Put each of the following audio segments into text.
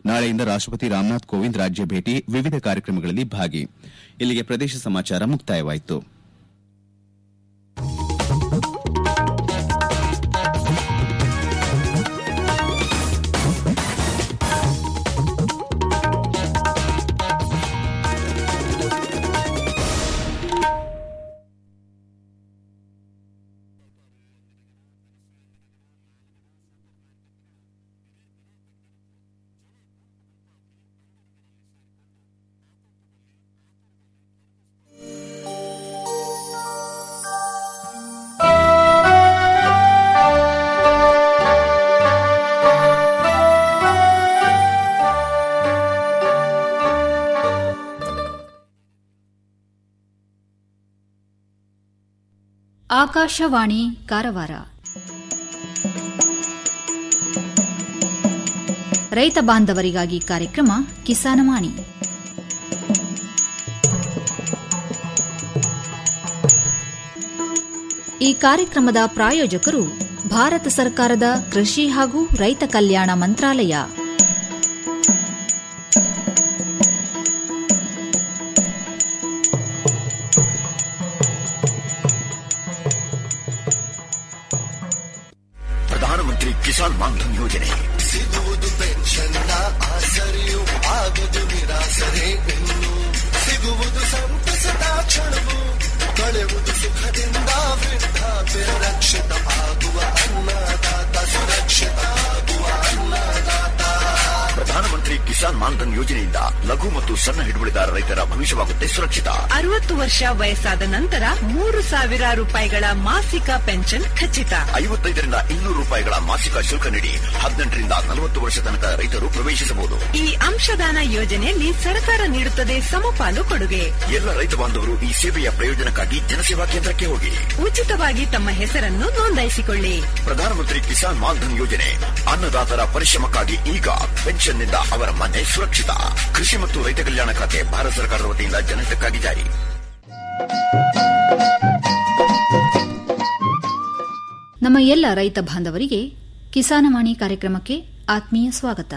ನಾಳೆಯಿಂದ ರಾಷ್ಟಪತಿ ರಾಮನಾಥ್ ಕೋವಿಂದ್ ರಾಜ್ಯ ಭೇಟಿ ವಿವಿಧ ಕಾರ್ಯಕ್ರಮಗಳಲ್ಲಿ ಭಾಗಿ ಇಲ್ಲಿಗೆ ಪ್ರದೇಶ ಸಮಾಚಾರ ಮುಕ್ತಾಯವಾಯಿತು ಆಕಾಶವಾಣಿ ಕಾರವಾರ ರೈತ ಬಾಂಧವರಿಗಾಗಿ ಕಾರ್ಯಕ್ರಮ ಕಿಸಾನವಾಣಿ ಈ ಕಾರ್ಯಕ್ರಮದ ಪ್ರಾಯೋಜಕರು ಭಾರತ ಸರ್ಕಾರದ ಕೃಷಿ ಹಾಗೂ ರೈತ ಕಲ್ಯಾಣ ಮಂತ್ರಾಲಯ ಪ್ರಧಾನಮಂತ್ರಿ ಕಿಸಾನ್ ಮಾನ್ಧನ್ ಯೋಜನೆ ಸಿಗುವುದು ಪೆನ್ಷನ್ನ ಆಸರೆಯು ಆಗದು ನಿರಾಸರೆ ಇನ್ನು ಸಿಗುವುದು ಸಂತಸದ ಕ್ಷಣವು ಕಳೆಯುವುದು ಸುಖದಿಂದ ವೃದ್ಧಾಪ್ಯ ರಕ್ಷಿತ ಆಗುವ ಅನ್ನದಾತ ಸುರಕ್ಷಿತ ಆಗುವ ಅನ್ನದಾತ ಪ್ರಧಾನಮಂತ್ರಿ ಕಿಸಾನ್ ಮಾನ್ಧನ್ ಯೋಜನೆಯಿಂದ ಲಘು ಮತ್ತು ಸಣ್ಣ ಹಿಡುವಳಿದಾರ ರೈತರ ಭವಿಷ್ಯವಾಗುತ್ತೆ ಸುರಕ್ಷಿತ ಅರವತ್ತು ವರ್ಷ ವಯಸ್ಸಾದ ನಂತರ ಮೂರು ಸಾವಿರ ರೂಪಾಯಿಗಳ ಮಾಸಿಕ ಪೆನ್ಷನ್ ಖಚಿತ ಐವತ್ತೈದರಿಂದ ಇನ್ನೂರು ರೂಪಾಯಿಗಳ ಮಾಸಿಕ ಶುಲ್ಕ ನೀಡಿ ಹದಿನೆಂಟರಿಂದ ನಲವತ್ತು ವರ್ಷ ತನಕ ರೈತರು ಪ್ರವೇಶಿಸಬಹುದು ಈ ಅಂಶದಾನ ಯೋಜನೆಯಲ್ಲಿ ಸರ್ಕಾರ ನೀಡುತ್ತದೆ ಸಮಪಾಲು ಕೊಡುಗೆ ಎಲ್ಲ ರೈತ ಬಾಂಧವರು ಈ ಸೇವೆಯ ಪ್ರಯೋಜನಕ್ಕಾಗಿ ಜನಸೇವಾ ಕೇಂದ್ರಕ್ಕೆ ಹೋಗಿ ಉಚಿತವಾಗಿ ತಮ್ಮ ಹೆಸರನ್ನು ನೋಂದಾಯಿಸಿಕೊಳ್ಳಿ ಪ್ರಧಾನಮಂತ್ರಿ ಕಿಸಾನ್ ಮಾನ್ಧನ್ ಯೋಜನೆ ಅನ್ನದಾತರ ಪರಿಶ್ರಮಕ್ಕಾಗಿ ಈಗ ಪೆನ್ಷನ್ನಿಂದ ಅವರ ಮನೆ ಸುರಕ್ಷಿತ ಕೃಷಿ ಮತ್ತು ರೈತ ಕಲ್ಯಾಣ ಖಾತೆ ಭಾರತ ಸರ್ಕಾರದ ವತಿಯಿಂದ ಜನಹಿತಕ್ಕಾಗಿ ಜಾರಿ ನಮ್ಮ ಎಲ್ಲ ರೈತ ಬಾಂಧವರಿಗೆ ಕಿಸಾನವಾಣಿ ಕಾರ್ಯಕ್ರಮಕ್ಕೆ ಆತ್ಮೀಯ ಸ್ವಾಗತ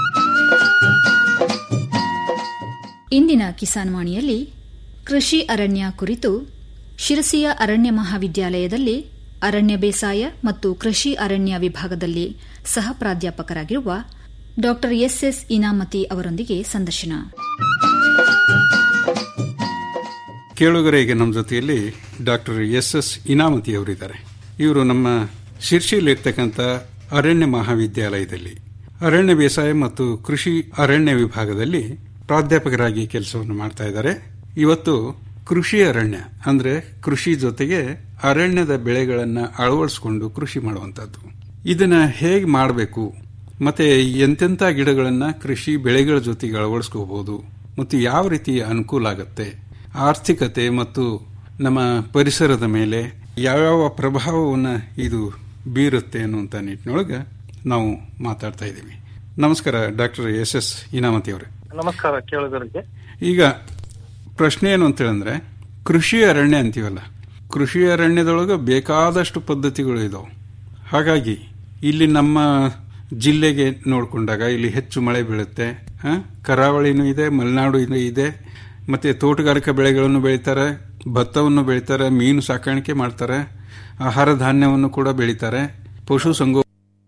ಇಂದಿನ ಕಿಸಾನ್ವಾಣಿಯಲ್ಲಿ ಕೃಷಿ ಅರಣ್ಯ ಕುರಿತು ಶಿರಸಿಯ ಅರಣ್ಯ ಮಹಾವಿದ್ಯಾಲಯದಲ್ಲಿ ಅರಣ್ಯ ಬೇಸಾಯ ಮತ್ತು ಕೃಷಿ ಅರಣ್ಯ ವಿಭಾಗದಲ್ಲಿ ಸಹ ಪ್ರಾಧ್ಯಾಪಕರಾಗಿರುವ ಡಾ ಎಸ್ಎಸ್ ಇನಾಮತಿ ಅವರೊಂದಿಗೆ ಸಂದರ್ಶನ ಕೇಳುಗರಿಗೆ ನಮ್ಮ ಜೊತೆಯಲ್ಲಿ ಡಾಕ್ಟರ್ ಎಸ್ ಎಸ್ ಇನಾಮತಿ ಅವರಿದ್ದಾರೆ ಇವರು ನಮ್ಮ ಶಿರ್ಷಿಯಲ್ಲಿರ್ತಕ್ಕಂಥ ಅರಣ್ಯ ಮಹಾವಿದ್ಯಾಲಯದಲ್ಲಿ ಅರಣ್ಯ ಬೇಸಾಯ ಮತ್ತು ಕೃಷಿ ಅರಣ್ಯ ವಿಭಾಗದಲ್ಲಿ ಪ್ರಾಧ್ಯಾಪಕರಾಗಿ ಕೆಲಸವನ್ನು ಮಾಡ್ತಾ ಇದ್ದಾರೆ ಇವತ್ತು ಕೃಷಿ ಅರಣ್ಯ ಅಂದ್ರೆ ಕೃಷಿ ಜೊತೆಗೆ ಅರಣ್ಯದ ಬೆಳೆಗಳನ್ನು ಅಳವಡಿಸಿಕೊಂಡು ಕೃಷಿ ಮಾಡುವಂತದ್ದು ಇದನ್ನ ಹೇಗೆ ಮಾಡಬೇಕು ಮತ್ತೆ ಎಂತೆಂಥ ಗಿಡಗಳನ್ನ ಕೃಷಿ ಬೆಳೆಗಳ ಜೊತೆಗೆ ಅಳವಡಿಸ್ಕೋಬಹುದು ಮತ್ತು ಯಾವ ರೀತಿ ಅನುಕೂಲ ಆಗುತ್ತೆ ಆರ್ಥಿಕತೆ ಮತ್ತು ನಮ್ಮ ಪರಿಸರದ ಮೇಲೆ ಯಾವ್ಯಾವ ಪ್ರಭಾವವನ್ನು ಇದು ಬೀರುತ್ತೆ ಅನ್ನುವಂಥ ನಿಟ್ಟಿನೊಳಗೆ ನಾವು ಮಾತಾಡ್ತಾ ಇದ್ದೀವಿ ನಮಸ್ಕಾರ ಡಾಕ್ಟರ್ ಎಸ್ ಎಸ್ ಇನಾಮತಿ ಅವರೇ ನಮಸ್ಕಾರ ಕೇಳುಗರಿಗೆ ಈಗ ಪ್ರಶ್ನೆ ಏನು ಅಂತ ಹೇಳಿದ್ರೆ ಕೃಷಿ ಅರಣ್ಯ ಅಂತೀವಲ್ಲ ಕೃಷಿ ಅರಣ್ಯದೊಳಗೆ ಬೇಕಾದಷ್ಟು ಪದ್ಧತಿಗಳು ಇದಾವೆ ಹಾಗಾಗಿ ಇಲ್ಲಿ ನಮ್ಮ ಜಿಲ್ಲೆಗೆ ನೋಡಿಕೊಂಡಾಗ ಇಲ್ಲಿ ಹೆಚ್ಚು ಮಳೆ ಬೀಳುತ್ತೆ ಆ, ಕರಾವಳಿನೂ ಇದೆ ಮಲೆನಾಡು ಇದೆ- ಇದೆ ಮತ್ತೆ ತೋಟಗಾರಿಕಾ ಬೆಳೆಗಳನ್ನು ಬೆಳೀತಾರೆ ಭತ್ತವನ್ನು ಬೆಳೀತಾರೆ ಮೀನು ಸಾಕಾಣಿಕೆ ಮಾಡ್ತಾರೆ ಆಹಾರ ಧಾನ್ಯವನ್ನು ಕೂಡ ಬೆಳೀತಾರೆ ಪಶು ಸಂಗೋ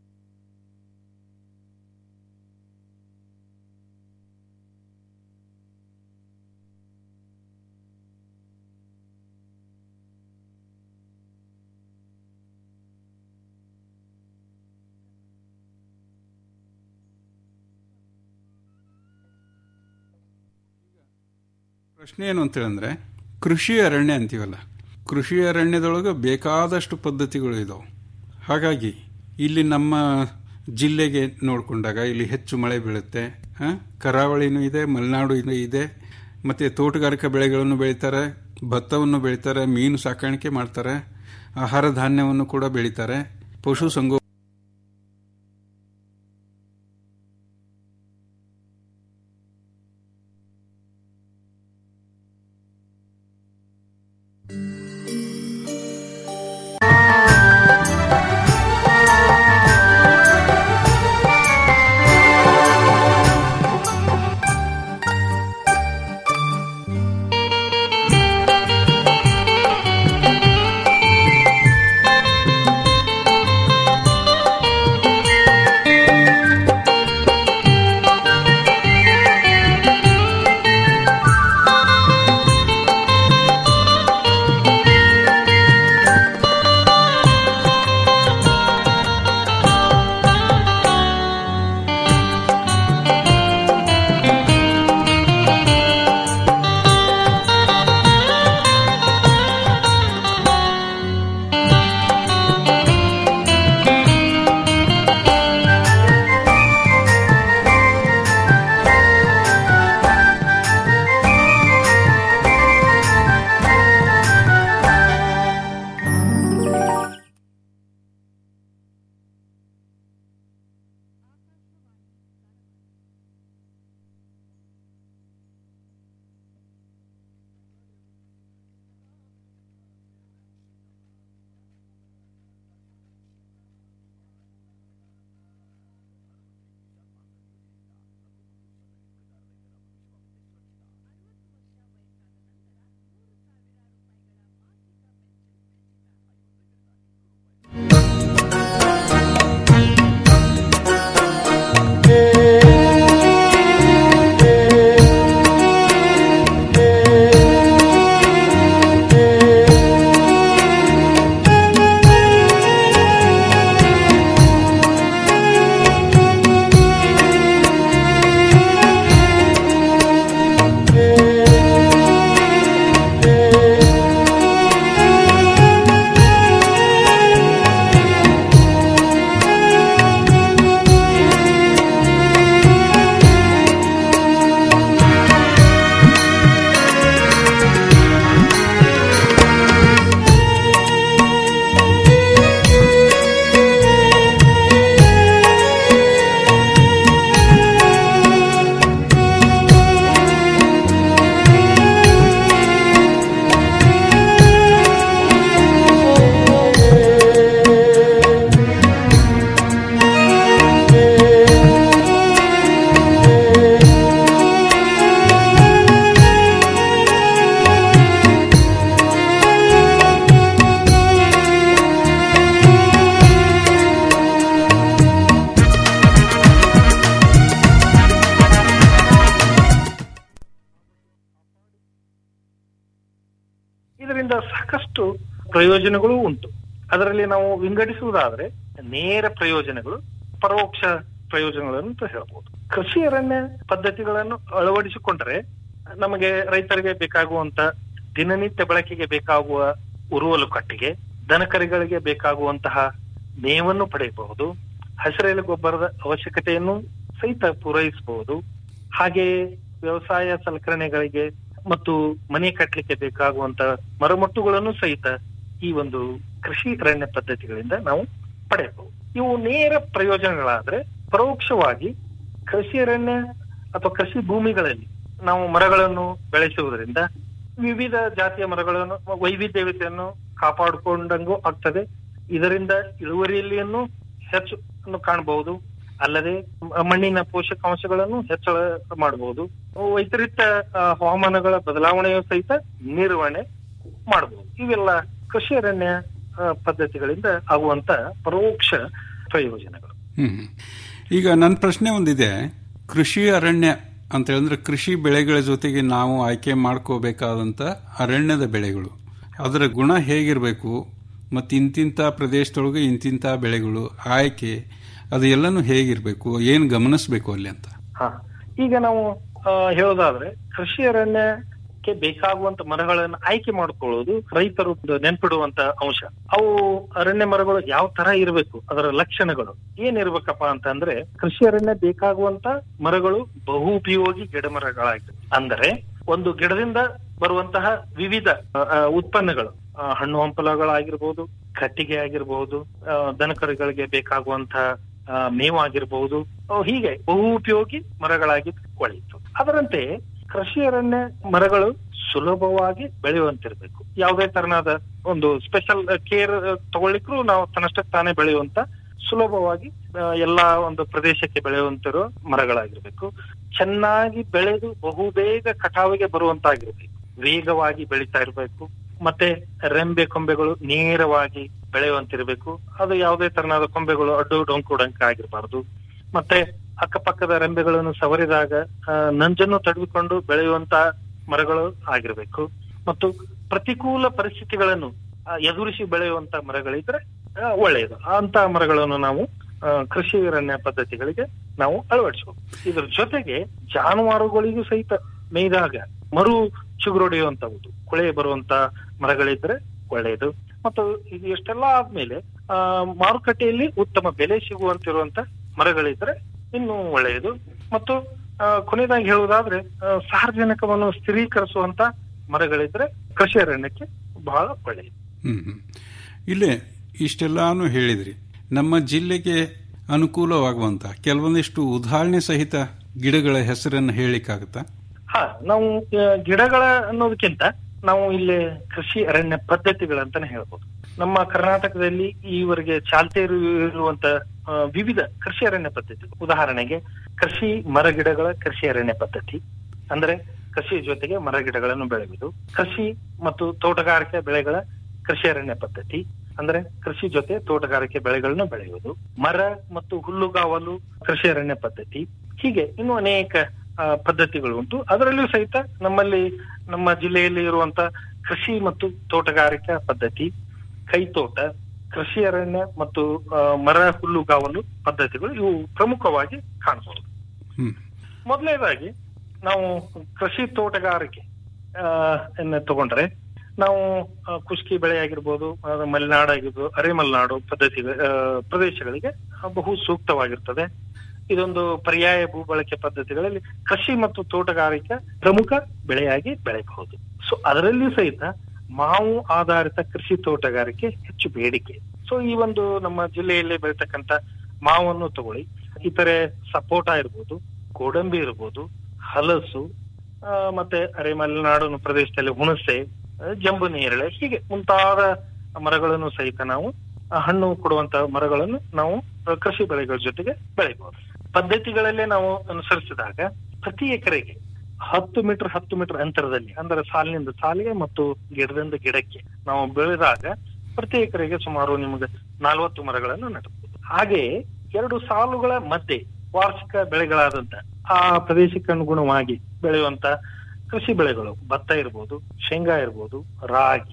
ಪ್ರಶ್ನೆ ಏನು ಅಂತ ಹೇಳಿದ್ರೆ ಕೃಷಿ ಅರಣ್ಯ ಅಂತೀವಲ್ಲ ಕೃಷಿ ಅರಣ್ಯದೊಳಗೆ ಬೇಕಾದಷ್ಟು ಪದ್ಧತಿಗಳು ಇದಾವೆ ಹಾಗಾಗಿ ಇಲ್ಲಿ ನಮ್ಮ ಜಿಲ್ಲೆಗೆ ನೋಡಿಕೊಂಡಾಗ ಇಲ್ಲಿ ಹೆಚ್ಚು ಮಳೆ ಬೀಳುತ್ತೆ ಆ, ಕರಾವಳಿನೂ ಇದೆ ಮಲೆನಾಡು ಇದೆ- ಇದೆ ಮತ್ತೆ ತೋಟಗಾರಿಕಾ ಬೆಳೆಗಳನ್ನು ಬೆಳೀತಾರೆ ಭತ್ತವನ್ನು ಬೆಳೀತಾರೆ ಮೀನು ಸಾಕಾಣಿಕೆ ಮಾಡ್ತಾರೆ ಆಹಾರ ಧಾನ್ಯವನ್ನು ಕೂಡ ಬೆಳೀತಾರೆ ಪಶು ಸಂಗೋ ಒಂದಿಷ್ಟು ಪ್ರಯೋಜನಗಳು ಉಂಟು ಅದರಲ್ಲಿ ನಾವು ವಿಂಗಡಿಸುವುದಾದ್ರೆ ನೇರ ಪ್ರಯೋಜನಗಳು ಪರೋಕ್ಷ ಪ್ರಯೋಜನಗಳನ್ನು ಅಂತ ಹೇಳ್ಬೋದು ಕೃಷಿ ಅರಣ್ಯ ಪದ್ಧತಿಗಳನ್ನು ಅಳವಡಿಸಿಕೊಂಡರೆ ನಮಗೆ ರೈತರಿಗೆ ಬೇಕಾಗುವಂತ ದಿನನಿತ್ಯ ಬಳಕೆಗೆ ಬೇಕಾಗುವ ಉರುವಲು ಕಟ್ಟಿಗೆ ದನಕರಿಗಳಿಗೆ ಬೇಕಾಗುವಂತಹ ಮೇವನ್ನು ಪಡೆಯಬಹುದು ಹಸಿರೆಲೆ ಗೊಬ್ಬರದ ಅವಶ್ಯಕತೆಯನ್ನು ಸಹಿತ ಪೂರೈಸಬಹುದು ಹಾಗೆಯೇ ವ್ಯವಸಾಯ ಸಲಕರಣೆಗಳಿಗೆ ಮತ್ತು ಮನೆ ಕಟ್ಟಲಿಕ್ಕೆ ಬೇಕಾಗುವಂತ ಮರಮಟ್ಟುಗಳನ್ನು ಸಹಿತ ಈ ಒಂದು ಕೃಷಿ ಅರಣ್ಯ ಪದ್ಧತಿಗಳಿಂದ ನಾವು ಪಡೆಯಬಹುದು ಇವು ನೇರ ಪ್ರಯೋಜನಗಳಾದ್ರೆ ಪರೋಕ್ಷವಾಗಿ ಕೃಷಿ ಅರಣ್ಯ ಅಥವಾ ಕೃಷಿ ಭೂಮಿಗಳಲ್ಲಿ ನಾವು ಮರಗಳನ್ನು ಬೆಳೆಸುವುದರಿಂದ ವಿವಿಧ ಜಾತಿಯ ಮರಗಳನ್ನು ವೈವಿಧ್ಯತೆಯನ್ನು ಕಾಪಾಡಿಕೊಂಡಂಗೂ ಆಗ್ತದೆ ಇದರಿಂದ ಇಳುವರಿಯಲ್ಲಿಯನ್ನು ಹೆಚ್ಚು ಕಾಣಬಹುದು ಅಲ್ಲದೆ ಮ- ಮಣ್ಣಿನ ಪೋಷಕಾಂಶಗಳನ್ನು ಹೆಚ್ಚಳ ಮಾಡಬಹುದು ವೈಪರೀತ್ಯ ಆ, ಹವಾಮಾನಗಳ ಬದಲಾವಣೆಯು ಸಹಿತ ನಿರ್ವಹಣೆ ಮಾಡಬಹುದು ಇವೆಲ್ಲ ಕೃಷಿ ಅರಣ್ಯ ಆ, ಪದ್ಧತಿಗಳಿಂದ ಆಗುವಂತ ಪರೋಕ್ಷ ಪ್ರಯೋಜನಗಳು ಹ್ಮ್ ಈಗ ನನ್ನ ಪ್ರಶ್ನೆ ಒಂದಿದೆ ಕೃಷಿ ಅರಣ್ಯ ಅಂತ ಹೇಳಿದ್ರೆ ಕೃಷಿ ಬೆಳೆಗಳ ಜೊತೆಗೆ ನಾವು ಆಯ್ಕೆ ಮಾಡ್ಕೋಬೇಕಾದಂತ ಅರಣ್ಯದ ಬೆಳೆಗಳು ಅದರ ಗುಣ ಹೇಗಿರಬೇಕು ಮತ್ತು ಇಂತಿಂಥ ಪ್ರದೇಶದೊಳಗೆ ಇಂತಿಂಥ ಬೆಳೆಗಳು ಆಯ್ಕೆ ಅದು ಎಲ್ಲನೂ ಹೇಗಿರಬೇಕು ಏನು ಗಮನಿಸಬೇಕು ಅಲ್ಲಿ ಅಂತ ಹಾ ಈಗ ನಾವು ಆ, ಹೇಳೋದಾದ್ರೆ ಕೃಷಿ ಅರಣ್ಯಕ್ಕೆ ಬೇಕಾಗುವಂತ ಮರಗಳನ್ನು ಆಯ್ಕೆ ಮಾಡ್ಕೊಳ್ಳೋದು ರೈತರು ಒಂದು ನೆನ್ಪಿಡುವಂತ ಅಂಶ ಅವು ಅರಣ್ಯ ಮರಗಳು ಯಾವ ತರ ಇರಬೇಕು ಅದರ ಲಕ್ಷಣಗಳು ಏನಿರ್ಬೇಕಪ್ಪ ಅಂತಂದ್ರೆ ಕೃಷಿ ಅರಣ್ಯ ಬೇಕಾಗುವಂತ ಮರಗಳು ಬಹು ಉಪಯೋಗಿ ಗಿಡ ಮರಗಳಾಗಿವೆ ಅಂದರೆ ಒಂದು ಗಿಡದಿಂದ ಬರುವಂತಹ ವಿವಿಧ ಆ, ಆ, ಉತ್ಪನ್ನಗಳು ಆ, ಹಣ್ಣು ಹಂಪಲುಗಳಾಗಿರ್ಬೋದು ಕಟ್ಟಿಗೆ ಆಗಿರಬಹುದು ದನಕರುಗಳಿಗೆ ಬೇಕಾಗುವಂತಹ ಆ, ಮೇವು ಆಗಿರಬಹುದು ಅವು ಹೀಗೆ ಬಹು ಉಪಯೋಗಿ ಮರಗಳಾಗಿ ಒಳಿತು ಅದರಂತೆ ಕೃಷಿ ಅರಣ್ಯ ಮರಗಳು ಸುಲಭವಾಗಿ ಬೆಳೆಯುವಂತಿರ್ಬೇಕು ಯಾವುದೇ ತರನಾದ ಒಂದು ಸ್ಪೆಷಲ್ ಕೇರ್ ತಗೊಳ್ಳಿಕ್ರು ನಾವು ತನ್ನಷ್ಟಕ್ಕೆ ತಾನೇ ಬೆಳೆಯುವಂತ ಸುಲಭವಾಗಿ ಆ, ಎಲ್ಲಾ ಒಂದು ಪ್ರದೇಶಕ್ಕೆ ಬೆಳೆಯುವಂತಿರೋ ಮರಗಳಾಗಿರ್ಬೇಕು ಚೆನ್ನಾಗಿ ಬೆಳೆದು ಬಹು ಬೇಗ ಕಟಾವಿಗೆ ಬರುವಂತಾಗಿರ್ಬೇಕು ವೇಗವಾಗಿ ಬೆಳೀತಾ ಇರಬೇಕು ಮತ್ತೆ ರೆಂಬೆ ಕೊಂಬೆಗಳು ನೇರವಾಗಿ ಬೆಳೆಯುವಂತಿರ್ಬೇಕು ಅದು ಯಾವುದೇ ತರನಾದ ಕೊಂಬೆಗಳು ಅಡ್ಡು ಡೊಂಕು ಡೊಂಕ ಆಗಿರಬಾರದು ಮತ್ತೆ ಅಕ್ಕಪಕ್ಕದ ರೆಂಬೆಗಳನ್ನು ಸವರಿದಾಗ ಆ, ನಂಜನ್ನು ತಡೆದುಕೊಂಡು ಬೆಳೆಯುವಂತ ಮರಗಳು ಆಗಿರ್ಬೇಕು ಮತ್ತು ಪ್ರತಿಕೂಲ ಪರಿಸ್ಥಿತಿಗಳನ್ನು ಆ, ಎದುರಿಸಿ ಬೆಳೆಯುವಂತ ಮರಗಳಿದ್ರೆ ಆ, ಒಳ್ಳೆಯದು ಅಂತ ಮರಗಳನ್ನು ನಾವು ಆ, ಕೃಷಿ ಅರಣ್ಯ ಪದ್ಧತಿಗಳಿಗೆ ನಾವು ಅಳವಡಿಸಬೇಕು ಇದ್ರ ಜೊತೆಗೆ ಜಾನುವಾರುಗಳಿಗೂ ಸಹಿತ ಮೇಯ್ದಾಗ ಮರು ಚಿಗುರೊಡೆಯುವಂತವುದು ಕೊಳೆ ಬರುವಂತ ಮರಗಳಿದ್ರೆ ಒಳ್ಳೆಯದು ಮತ್ತು ಇದು ಎಷ್ಟೆಲ್ಲ ಆದ್ಮೇಲೆ ಆ ಮಾರುಕಟ್ಟೆಯಲ್ಲಿ ಉತ್ತಮ ಬೆಲೆ ಸಿಗುವಂತಿರುವಂತ ಮರಗಳಿದ್ರೆ ಇನ್ನೂ ಒಳ್ಳೆಯದು ಮತ್ತು ಆ, ಕೊನೆಯದಾಗಿ ಹೇಳುವುದಾದ್ರೆ ಆ, ಸಾರ್ವಜನಿಕವನ್ನು ಸ್ಥಿರೀಕರಿಸುವಂತ ಮರಗಳಿದ್ರೆ ಕೃಷಿ ಅರಣ್ಯಕ್ಕೆ ಬಹಳ ಒಳ್ಳೆಯದು ಹ್ಮ್ ಹ್ಮ್. ಇಲ್ಲೇ ಇಷ್ಟೆಲ್ಲಾನು ಹೇಳಿದ್ರಿ ನಮ್ಮ ಜಿಲ್ಲೆಗೆ ಅನುಕೂಲವಾಗುವಂತ ಕೆಲವೊಂದಿಷ್ಟು ಉದಾಹರಣೆ ಸಹಿತ ಗಿಡಗಳ ಹೆಸರನ್ನು ಹೇಳಿಕ್ಕಾಗತ್ತಾ ಹಾ ನಾವು ಆ, ಗಿಡಗಳ ಅನ್ನೋದಕ್ಕಿಂತ ನಾವು ಇಲ್ಲಿ ಕೃಷಿ ಅರಣ್ಯ ಪದ್ಧತಿಗಳಂತಾನೆ ಹೇಳ್ಬೋದು ನಮ್ಮ ಕರ್ನಾಟಕದಲ್ಲಿ ಈವರೆಗೆ ಚಾಲ್ತಿ ಇರುವಂತ ಆ, ವಿವಿಧ ಕೃಷಿ ಅರಣ್ಯ ಪದ್ಧತಿ ಉದಾಹರಣೆಗೆ ಕೃಷಿ ಮರಗಿಡಗಳ ಕೃಷಿ ಅರಣ್ಯ ಪದ್ಧತಿ ಅಂದ್ರೆ ಕೃಷಿ ಜೊತೆಗೆ ಮರಗಿಡಗಳನ್ನು ಬೆಳೆಯುವುದು ಕೃಷಿ ಮತ್ತು ತೋಟಗಾರಿಕೆ ಬೆಳೆಗಳ ಕೃಷಿ ಅರಣ್ಯ ಪದ್ಧತಿ ಅಂದ್ರೆ ಕೃಷಿ ಜೊತೆ ತೋಟಗಾರಿಕೆ ಬೆಳೆಗಳನ್ನು ಬೆಳೆಯುವುದು ಮರ ಮತ್ತು ಹುಲ್ಲುಗಾವಲು ಕೃಷಿ ಅರಣ್ಯ ಪದ್ಧತಿ ಹೀಗೆ ಇನ್ನೂ ಅನೇಕ ಆ, ಪದ್ಧತಿಗಳು ಉಂಟು ಅದರಲ್ಲೂ ಸಹಿತ ನಮ್ಮಲ್ಲಿ ನಮ್ಮ ಜಿಲ್ಲೆಯಲ್ಲಿ ಇರುವಂತ ಕೃಷಿ ಮತ್ತು ತೋಟಗಾರಿಕಾ ಪದ್ಧತಿ ಕೈತೋಟ ಕೃಷಿ ಅರಣ್ಯ ಮತ್ತು ಆ, ಮರ ಹುಲ್ಲುಗಾವಲು ಪದ್ಧತಿಗಳು ಇವು ಪ್ರಮುಖವಾಗಿ ಕಾಣಬಹುದು ಹ್ಮ್ ಮೊದಲನೇದಾಗಿ ನಾವು ಕೃಷಿ ತೋಟಗಾರಿಕೆ ಆ, ಅನ್ನ ತಗೊಂಡ್ರೆ ನಾವು ಆ, ಕುಷ್ಕಿ ಬೆಳೆ ಆಗಿರ್ಬೋದು ಆ, ಮಲೆನಾಡು ಆಗಿರ್ಬೋದು ಅರೆಮಲೆನಾಡು ಪದ್ಧತಿ ಆ, ಪ್ರದೇಶಗಳಿಗೆ ಬಹು ಸೂಕ್ತವಾಗಿರ್ತದೆ ಇದೊಂದು ಪರ್ಯಾಯ ಭೂ ಬಳಕೆ ಪದ್ಧತಿಗಳಲ್ಲಿ ಕೃಷಿ ಮತ್ತು ತೋಟಗಾರಿಕೆ ಪ್ರಮುಖ ಬೆಳೆಯಾಗಿ ಬೆಳೆಯಬಹುದು ಸೊ ಅದರಲ್ಲಿ ಸಹಿತ ಮಾವು ಆಧಾರಿತ ಕೃಷಿ ತೋಟಗಾರಿಕೆ ಹೆಚ್ಚು ಬೇಡಿಕೆ ಸೊ ಈ ಒಂದು ನಮ್ಮ ಜಿಲ್ಲೆಯಲ್ಲಿ ಬೆಳೀತಕ್ಕಂತ ಮಾವನ್ನು ತಗೊಳ್ಳಿ ಇತರೆ ಸಪೋಟ ಇರ್ಬೋದು ಗೋಡಂಬಿ ಇರ್ಬೋದು ಹಲಸು ಆ, ಮತ್ತೆ ಅರೆ ಮಲೆನಾಡು ಪ್ರದೇಶದಲ್ಲಿ ಹುಣಸೆ ಆ, ಜಂಬು ನೇರಳೆ ಹೀಗೆ ಮುಂತಾದ ಮರಗಳನ್ನು ಸಹಿತ ನಾವು ಆ, ಹಣ್ಣು ಕೊಡುವಂತ ಮರಗಳನ್ನು ನಾವು ಆ, ಕೃಷಿ ಬೆಳೆಗಳ ಜೊತೆಗೆ ಬೆಳೆಯಬಹುದು ಪದ್ಧತಿಗಳಲ್ಲೇ ನಾವು ಅನುಸರಿಸಿದಾಗ ಪ್ರತಿ ಎಕರೆಗೆ ಹತ್ತು ಮೀಟರ್ ಹತ್ತು ಮೀಟರ್ ಅಂತರದಲ್ಲಿ ಅಂದ್ರೆ ಸಾಲಿನಿಂದ ಸಾಲಿಗೆ ಮತ್ತು ಗಿಡದಿಂದ ಗಿಡಕ್ಕೆ ನಾವು ಬೆಳೆದಾಗ ಪ್ರತಿ ಎಕರೆಗೆ ಸುಮಾರು ನಿಮಗೆ ನಲವತ್ತು ಮರಗಳನ್ನು ನೆಡಬಹುದು ಹಾಗೆಯೇ ಎರಡು ಸಾಲುಗಳ ಮಧ್ಯೆ ವಾರ್ಷಿಕ ಬೆಳೆಗಳಾದಂತ ಆ ಪ್ರದೇಶಕ್ಕೆ ಅನುಗುಣವಾಗಿ ಬೆಳೆಯುವಂತ ಕೃಷಿ ಬೆಳೆಗಳು ಭತ್ತ ಇರ್ಬೋದು ಶೇಂಗಾ ಇರ್ಬೋದು ರಾಗಿ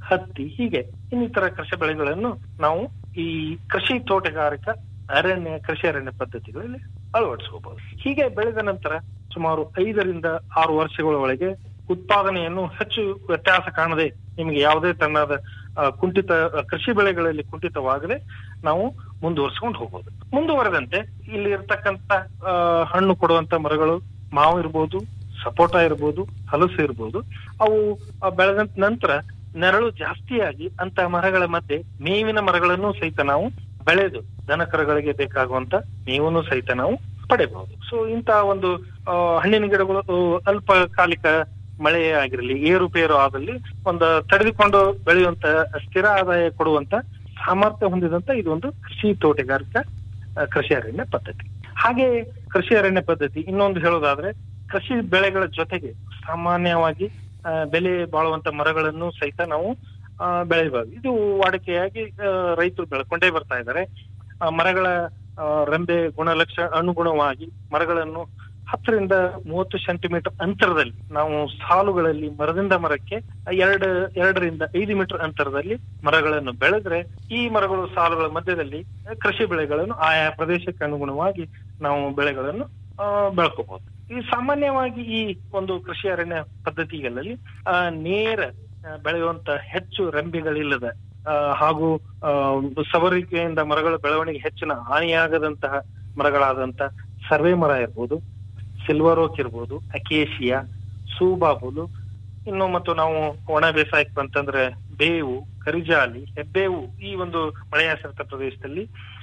ಹತ್ತಿ ಹೀಗೆ ಇನ್ನಿತರ ಕೃಷಿ ಬೆಳೆಗಳನ್ನು ನಾವು ಈ ಕೃಷಿ ತೋಟಗಾರಿಕಾ ಅರಣ್ಯ ಕೃಷಿ ಅರಣ್ಯ ಪದ್ಧತಿಗಳಲ್ಲಿ ಅಳವಡಿಸ್ಕೋಬಹುದು ಹೀಗೆ ಬೆಳೆದ ನಂತರ ಸುಮಾರು ಐದರಿಂದ ಆರು ವರ್ಷಗಳ ಒಳಗೆ ಉತ್ಪಾದನೆಯನ್ನು ಹೆಚ್ಚು ವ್ಯತ್ಯಾಸ ಕಾಣದೆ ನಿಮಗೆ ಯಾವುದೇ ತನ್ನದ ಆ, ಕುಂಠಿತ ಆ, ಕೃಷಿ ಬೆಳೆಗಳಲ್ಲಿ ಕುಂಠಿತವಾಗದೆ ನಾವು ಮುಂದುವರ್ಸ್ಕೊಂಡು ಹೋಗ್ಬೋದು ಮುಂದುವರೆದಂತೆ ಇಲ್ಲಿ ಇರ್ತಕ್ಕಂತ ಆ, ಹಣ್ಣು ಕೊಡುವಂತ ಮರಗಳು ಮಾವು ಇರ್ಬೋದು ಸಪೋಟ ಇರ್ಬೋದು ಹಲಸು ಇರ್ಬೋದು ಅವು ಆ, ಬೆಳೆದ ನಂತರ ನೆರಳು ಜಾಸ್ತಿಯಾಗಿ ಅಂತ ಮರಗಳ ಮಧ್ಯೆ ಮೇವಿನ ಮರಗಳನ್ನು ಸಹಿತ ನಾವು ಬೆಳೆದು ದನಕರಗಳಿಗೆ ಬೇಕಾಗುವಂತ ಮೇವನ್ನು ಸಹಿತ ನಾವು ಪಡೆಯಬಹುದು ಸೊ ಇಂತ ಒಂದು ಆ, ಹಣ್ಣಿನ ಗಿಡಗಳು ಆ, ಅಲ್ಪಕಾಲಿಕ ಮಳೆ ಆಗಿರಲಿ ಏರುಪೇರು ಆದಲ್ಲಿ ಒಂದು ತಡೆದುಕೊಂಡು ಬೆಳೆಯುವಂತ ಸ್ಥಿರ ಆದಾಯ ಕೊಡುವಂತ ಸಾಮರ್ಥ್ಯ ಹೊಂದಿದಂತ ಇದೊಂದು ಕೃಷಿ ತೋಟಗಾರಿಕಾ ಆ, ಕೃಷಿ ಅರಣ್ಯ ಪದ್ಧತಿ ಹಾಗೆ ಕೃಷಿ ಅರಣ್ಯ ಪದ್ಧತಿ ಇನ್ನೊಂದು ಹೇಳೋದಾದ್ರೆ ಕೃಷಿ ಬೆಳೆಗಳ ಜೊತೆಗೆ ಸಾಮಾನ್ಯವಾಗಿ ಆ, ಬೆಲೆ ಬಾಳುವಂತ ಮರಗಳನ್ನು ಸಹಿತ ನಾವು ಆ, ಬೆಳೆಯಬಹುದು ಇದು ವಾಡಿಕೆಯಾಗಿ ಆ, ರೈತರು ಬೆಳ್ಕೊಂಡೇ ಬರ್ತಾ ಇದ್ದಾರೆ ಆ, ಮರಗಳ ಆ, ರೆಂಬೆ ಗುಣಲಕ್ಷ ಅನುಗುಣವಾಗಿ ಮರಗಳನ್ನು ಹತ್ತರಿಂದ ಮೂವತ್ತು ಸೆಂಟಿಮೀಟರ್ ಅಂತರದಲ್ಲಿ ನಾವು ಸಾಲುಗಳಲ್ಲಿ ಮರದಿಂದ ಮರಕ್ಕೆ ಎರಡು ಎರಡರಿಂದ ಐದು ಮೀಟರ್ ಅಂತರದಲ್ಲಿ ಮರಗಳನ್ನು ಬೆಳೆದ್ರೆ ಈ ಮರಗಳು ಸಾಲುಗಳ ಮಧ್ಯದಲ್ಲಿ ಕೃಷಿ ಬೆಳೆಗಳನ್ನು ಆಯಾ ಪ್ರದೇಶಕ್ಕೆ ಅನುಗುಣವಾಗಿ ನಾವು ಬೆಳೆಗಳನ್ನು ಆ, ಬೆಳ್ಕೋಬಹುದು ಈ ಸಾಮಾನ್ಯವಾಗಿ ಈ ಒಂದು ಕೃಷಿ ಅರಣ್ಯ ಪದ್ಧತಿಗಳಲ್ಲಿ ಆ, ನೇರ ಆ, ಬೆಳೆಯುವಂತ ಹೆಚ್ಚು ರೆಂಬೆಗಳಿಲ್ಲದ ಆ, ಹಾಗೂ ಆ, ಸವರಿಕೆಯಿಂದ ಮರಗಳ ಬೆಳವಣಿಗೆ ಹೆಚ್ಚಿನ ಹಾನಿಯಾಗದಂತಹ ಮರಗಳಾದಂತ ಸರ್ವೆ ಮರ ಇರ್ಬೋದು ಸಿಲ್ವರ್ ಓಕ್ ಇರ್ಬೋದು ಅಕೇಶಿಯಾ ಸೂಬಾಬುಲು ಇನ್ನು ಮತ್ತು ನಾವು ಒಣ ಬೇಸಾಯಕ್ಕೆ ಬಂತಂದ್ರೆ ಬೇವು ಕರಿಜಾಲಿ ಹೆಬ್ಬೇವು ಈ ಒಂದು ಮಳೆಯಾಶ್ರಿತ ಪ್ರದೇಶದಲ್ಲಿ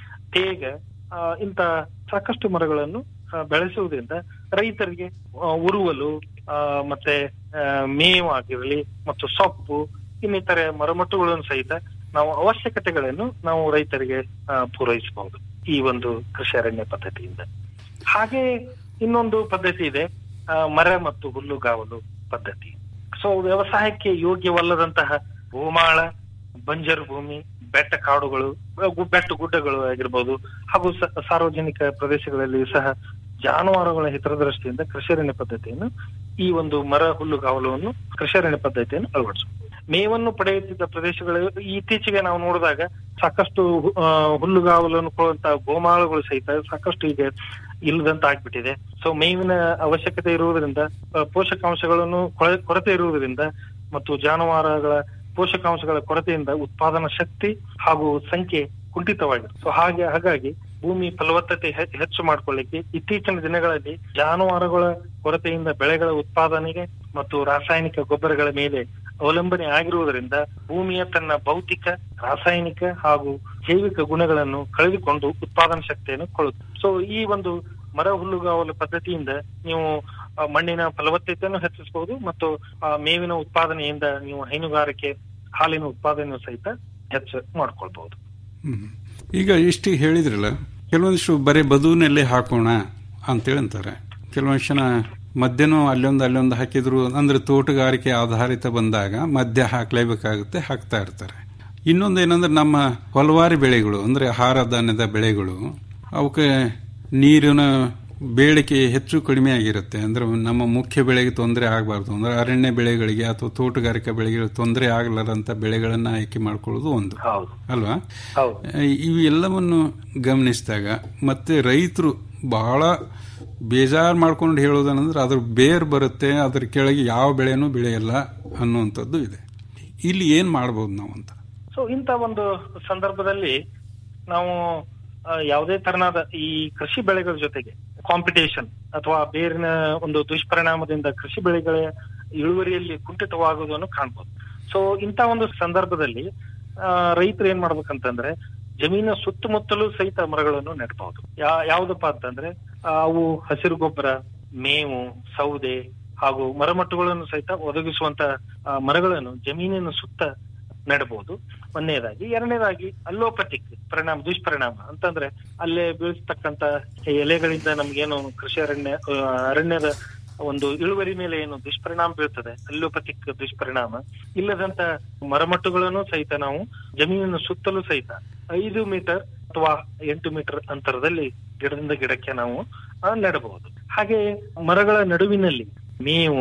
ತೇಗ ಆ, ಇಂತ ಸಾಕಷ್ಟು ಮರಗಳನ್ನು ಆ, ಬೆಳೆಸುವುದರಿಂದ ರೈತರಿಗೆ ಆ, ಉರುವಲು ಆ, ಮತ್ತೆ ಆ, ಮೇವು ಆಗಿರಲಿ ಮತ್ತು ಸೊಪ್ಪು ಇನ್ನಿತರೆ ಮರಮಟ್ಟುಗಳನ್ನು ಸಹಿತ ನಾವು ಅವಶ್ಯಕತೆಗಳನ್ನು ನಾವು ರೈತರಿಗೆ ಆ, ಪೂರೈಸಬಹುದು ಈ ಒಂದು ಕೃಷಿ ಅರಣ್ಯ ಪದ್ಧತಿಯಿಂದ ಹಾಗೆ ಇನ್ನೊಂದು ಪದ್ಧತಿ ಇದೆ ಆ, ಮರ ಮತ್ತು ಹುಲ್ಲುಗಾವಲು ಪದ್ಧತಿ ಸೊ ವ್ಯವಸಾಯಕ್ಕೆ ಯೋಗ್ಯವಲ್ಲದಂತಹ ಗೋಮಾಳ ಬಂಜರು ಭೂಮಿ ಬೆಟ್ಟ ಕಾಡುಗಳು ಗು- ಬೆಟ್ಟ ಗುಡ್ಡಗಳು ಆಗಿರ್ಬೋದು ಹಾಗೂ ಸ- ಸಾರ್ವಜನಿಕ ಪ್ರದೇಶಗಳಲ್ಲಿ ಸಹ ಜಾನುವಾರುಗಳ ಹಿತದೃಷ್ಟಿಯಿಂದ ಕೃಷಿಯರಣ್ಯ ಪದ್ಧತಿಯನ್ನು ಈ ಒಂದು ಮರ ಹುಲ್ಲುಗಾವಲವನ್ನು ಕೃಷಿಯರಣ್ಯ ಪದ್ಧತಿಯನ್ನು ಅಳವಡಿಸಬಹುದು ಮೇವನ್ನು ಪಡೆಯುತ್ತಿದ್ದ ಪ್ರದೇಶಗಳು ಇತ್ತೀಚೆಗೆ ನಾವು ನೋಡಿದಾಗ ಸಾಕಷ್ಟು ಆ, ಹುಲ್ಲುಗಾವಲನ್ನು ಕೊಡುವಂತಹ ಗೋಮಾಳಗಳು ಸಹಿತ ಸಾಕಷ್ಟು ಈಗ ಇಲ್ಲದಂತ ಆಗ್ಬಿಟ್ಟಿದೆ ಸೊ ಮೇವಿನ ಅವಶ್ಯಕತೆ ಇರುವುದರಿಂದ ಆ, ಪೋಷಕಾಂಶಗಳನ್ನು ಕೊಳೆ- ಕೊರತೆ ಇರುವುದರಿಂದ ಮತ್ತು ಜಾನುವಾರುಗಳ ಪೋಷಕಾಂಶಗಳ ಕೊರತೆಯಿಂದ ಉತ್ಪಾದನಾ ಶಕ್ತಿ ಹಾಗೂ ಸಂಖ್ಯೆ ಕುಂಠಿತವಾಗಿದೆ ಸೊ ಹಾಗೆ ಹಾಗಾಗಿ ಭೂಮಿ ಫಲವತ್ತತೆ ಹೆ- ಹೆಚ್ಚು ಮಾಡ್ಕೊಳ್ಳಿಕ್ಕೆ ಇತ್ತೀಚಿನ ದಿನಗಳಲ್ಲಿ ಜಾನುವಾರುಗಳ ಕೊರತೆಯಿಂದ ಬೆಳೆಗಳ ಉತ್ಪಾದನೆಗೆ ಮತ್ತು ರಾಸಾಯನಿಕ ಗೊಬ್ಬರಗಳ ಮೇಲೆ ಅವಲಂಬನೆ ಆಗಿರುವುದರಿಂದ ಭೂಮಿಯ ತನ್ನ ಭೌತಿಕ ರಾಸಾಯನಿಕ ಹಾಗೂ ಜೈವಿಕ ಗುಣಗಳನ್ನು ಕಳೆದುಕೊಂಡು ಉತ್ಪಾದನಾ ಶಕ್ತಿಯನ್ನು ಕೊಳ್ಳುತ್ತೆ ಸೊ ಈ ಒಂದು ಮರ ಹುಲ್ಲುಗಾವಲು ಪದ್ಧತಿಯಿಂದ ನೀವು ಆ, ಮಣ್ಣಿನ ಫಲವತ್ತತೆಯನ್ನು ಹೆಚ್ಚಿಸಬಹುದು ಮತ್ತು ಆ, ಮೇವಿನ ಉತ್ಪಾದನೆಯಿಂದ ನೀವು ಹೈನುಗಾರಿಕೆ ಹಾಲಿನ ಉತ್ಪಾದನೆಯೂ ಸಹಿತ ಹೆಚ್ಚು ಮಾಡ್ಕೊಳ್ಬಹುದು ಹ್ಮ್. ಈಗ ಇಷ್ಟು ಹೇಳಿದ್ರಲ್ಲ ಕೆಲವೊಂದಿಷ್ಟು ಬರೀ ಬದುವಿನಲ್ಲೇ ಹಾಕೋಣ ಅಂತೇಳಿ ಅಂತಾರೆ ಕೆಲವೊಂದು ಜನ ಮಧ್ಯನೂ ಅಲ್ಲೊಂದು ಅಲ್ಲೊಂದು ಹಾಕಿದ್ರು ಅಂದ್ರೆ ತೋಟಗಾರಿಕೆ ಆಧಾರಿತ ಬಂದಾಗ ಮಧ್ಯ ಹಾಕ್ಲೇಬೇಕಾಗುತ್ತೆ ಹಾಕ್ತಾ ಇರ್ತಾರೆ ಇನ್ನೊಂದು ಏನಂದ್ರೆ ನಮ್ಮ ಹೊಲವಾರಿ ಬೆಳೆಗಳು ಅಂದ್ರೆ ಆಹಾರ ಧಾನ್ಯದ ಬೆಳೆಗಳು ಅವಕ್ಕೆ ನೀರಿನ ಬೇಡಿಕೆ ಹೆಚ್ಚು ಕಡಿಮೆ ಆಗಿರುತ್ತೆ ಅಂದ್ರೆ ನಮ್ಮ ಮುಖ್ಯ ಬೆಳೆಗೆ ತೊಂದರೆ ಆಗಬಾರ್ದು ಅಂದ್ರೆ ಅರಣ್ಯ ಬೆಳೆಗಳಿಗೆ ಅಥವಾ ತೋಟಗಾರಿಕಾ ಬೆಳೆಗಳಿಗೆ ತೊಂದರೆ ಆಗಲಾರಂತ ಬೆಳೆಗಳನ್ನ ಆಯ್ಕೆ ಮಾಡ್ಕೊಳ್ಳೋದು ಒಂದು ಹೌದು ಅಲ್ವಾ ಹೌದು ಇವೆಲ್ಲವನ್ನು ಗಮನಿಸಿದಾಗ ಮತ್ತೆ ರೈತರು ಬಹಳ ಬೇಜಾರು ಮಾಡ್ಕೊಂಡು ಹೇಳೋದನಂದ್ರೆ ಅದ್ರ ಬೇರ್ ಬರುತ್ತೆ ಅದ್ರ ಕೆಳಗೆ ಯಾವ ಬೆಳೆನೂ ಬೆಳೆಯಲ್ಲ ಅನ್ನುವಂಥದ್ದು ಇದೆ ಇಲ್ಲಿ ಏನ್ ಮಾಡ್ಬೋದು ನಾವು ಅಂತ ಸೊ ಇಂತ ಒಂದು ಸಂದರ್ಭದಲ್ಲಿ ನಾವು ಆ, ಯಾವುದೇ ತರನಾದ ಈ ಕೃಷಿ ಬೆಳೆಗಳ ಜೊತೆಗೆ ಕಾಂಪಿಟೇಷನ್ ಅಥವಾ ಬೇರಿನ ಒಂದು ದುಷ್ಪರಿಣಾಮದಿಂದ ಕೃಷಿ ಬೆಳೆಗಳ ಇಳುವರಿಯಲ್ಲಿ ಕುಂಠಿತವಾಗುವುದನ್ನು ಕಾಣ್ಬೋದು ಸೊ ಇಂತ ಒಂದು ಸಂದರ್ಭದಲ್ಲಿ ಆ, ರೈತರು ಏನ್ ಮಾಡ್ಬೇಕಂತಂದ್ರೆ ಜಮೀನ ಸುತ್ತಮುತ್ತಲೂ ಸಹಿತ ಮರಗಳನ್ನು ನೆಡಬಹುದು ಯಾ ಯಾವ್ದಪ್ಪ ಅಂತಂದ್ರೆ ಆ, ಅವು ಹಸಿರು ಗೊಬ್ಬರ ಮೇವು ಸೌದೆ ಹಾಗೂ ಮರಮಟ್ಟುಗಳನ್ನು ಸಹಿತ ಒದಗಿಸುವಂತ ಆ, ಮರಗಳನ್ನು ಜಮೀನಿನ ಸುತ್ತ ನೆಡಬಹುದು ಒಂದನೇದಾಗಿ ಎರಡನೇದಾಗಿ ಅಲ್ಲೋಪತಿಕ್ ಪರಿಣಾಮ ದುಷ್ಪರಿಣಾಮ ಅಂತಂದ್ರೆ ಅಲ್ಲೇ ಬೀಳಿಸ್ತಕ್ಕಂತ ಎಲೆಗಳಿಂದ ನಮ್ಗೇನು ಕೃಷಿ ಅರಣ್ಯ ಆ, ಅರಣ್ಯದ ಒಂದು ಇಳುವರಿ ಮೇಲೆ ಏನು ದುಷ್ಪರಿಣಾಮ ಬೀಳ್ತದೆ ಅಲ್ಲೋಪತಿಕ್ ದುಷ್ಪರಿಣಾಮ ಇಲ್ಲದಂತ ಮರಮಟ್ಟುಗಳನ್ನು ಸಹಿತ ನಾವು ಜಮೀನಿನ ಸುತ್ತಲೂ ಸಹಿತ ಐದು ಮೀಟರ್ ಅಥವಾ ಎಂಟು ಮೀಟರ್ ಅಂತರದಲ್ಲಿ ಗಿಡದಿಂದ ಗಿಡಕ್ಕೆ ನಾವು ಆ, ನೆಡಬಹುದು ಹಾಗೆ ಮರಗಳ ನಡುವಿನಲ್ಲಿ ಮೇವು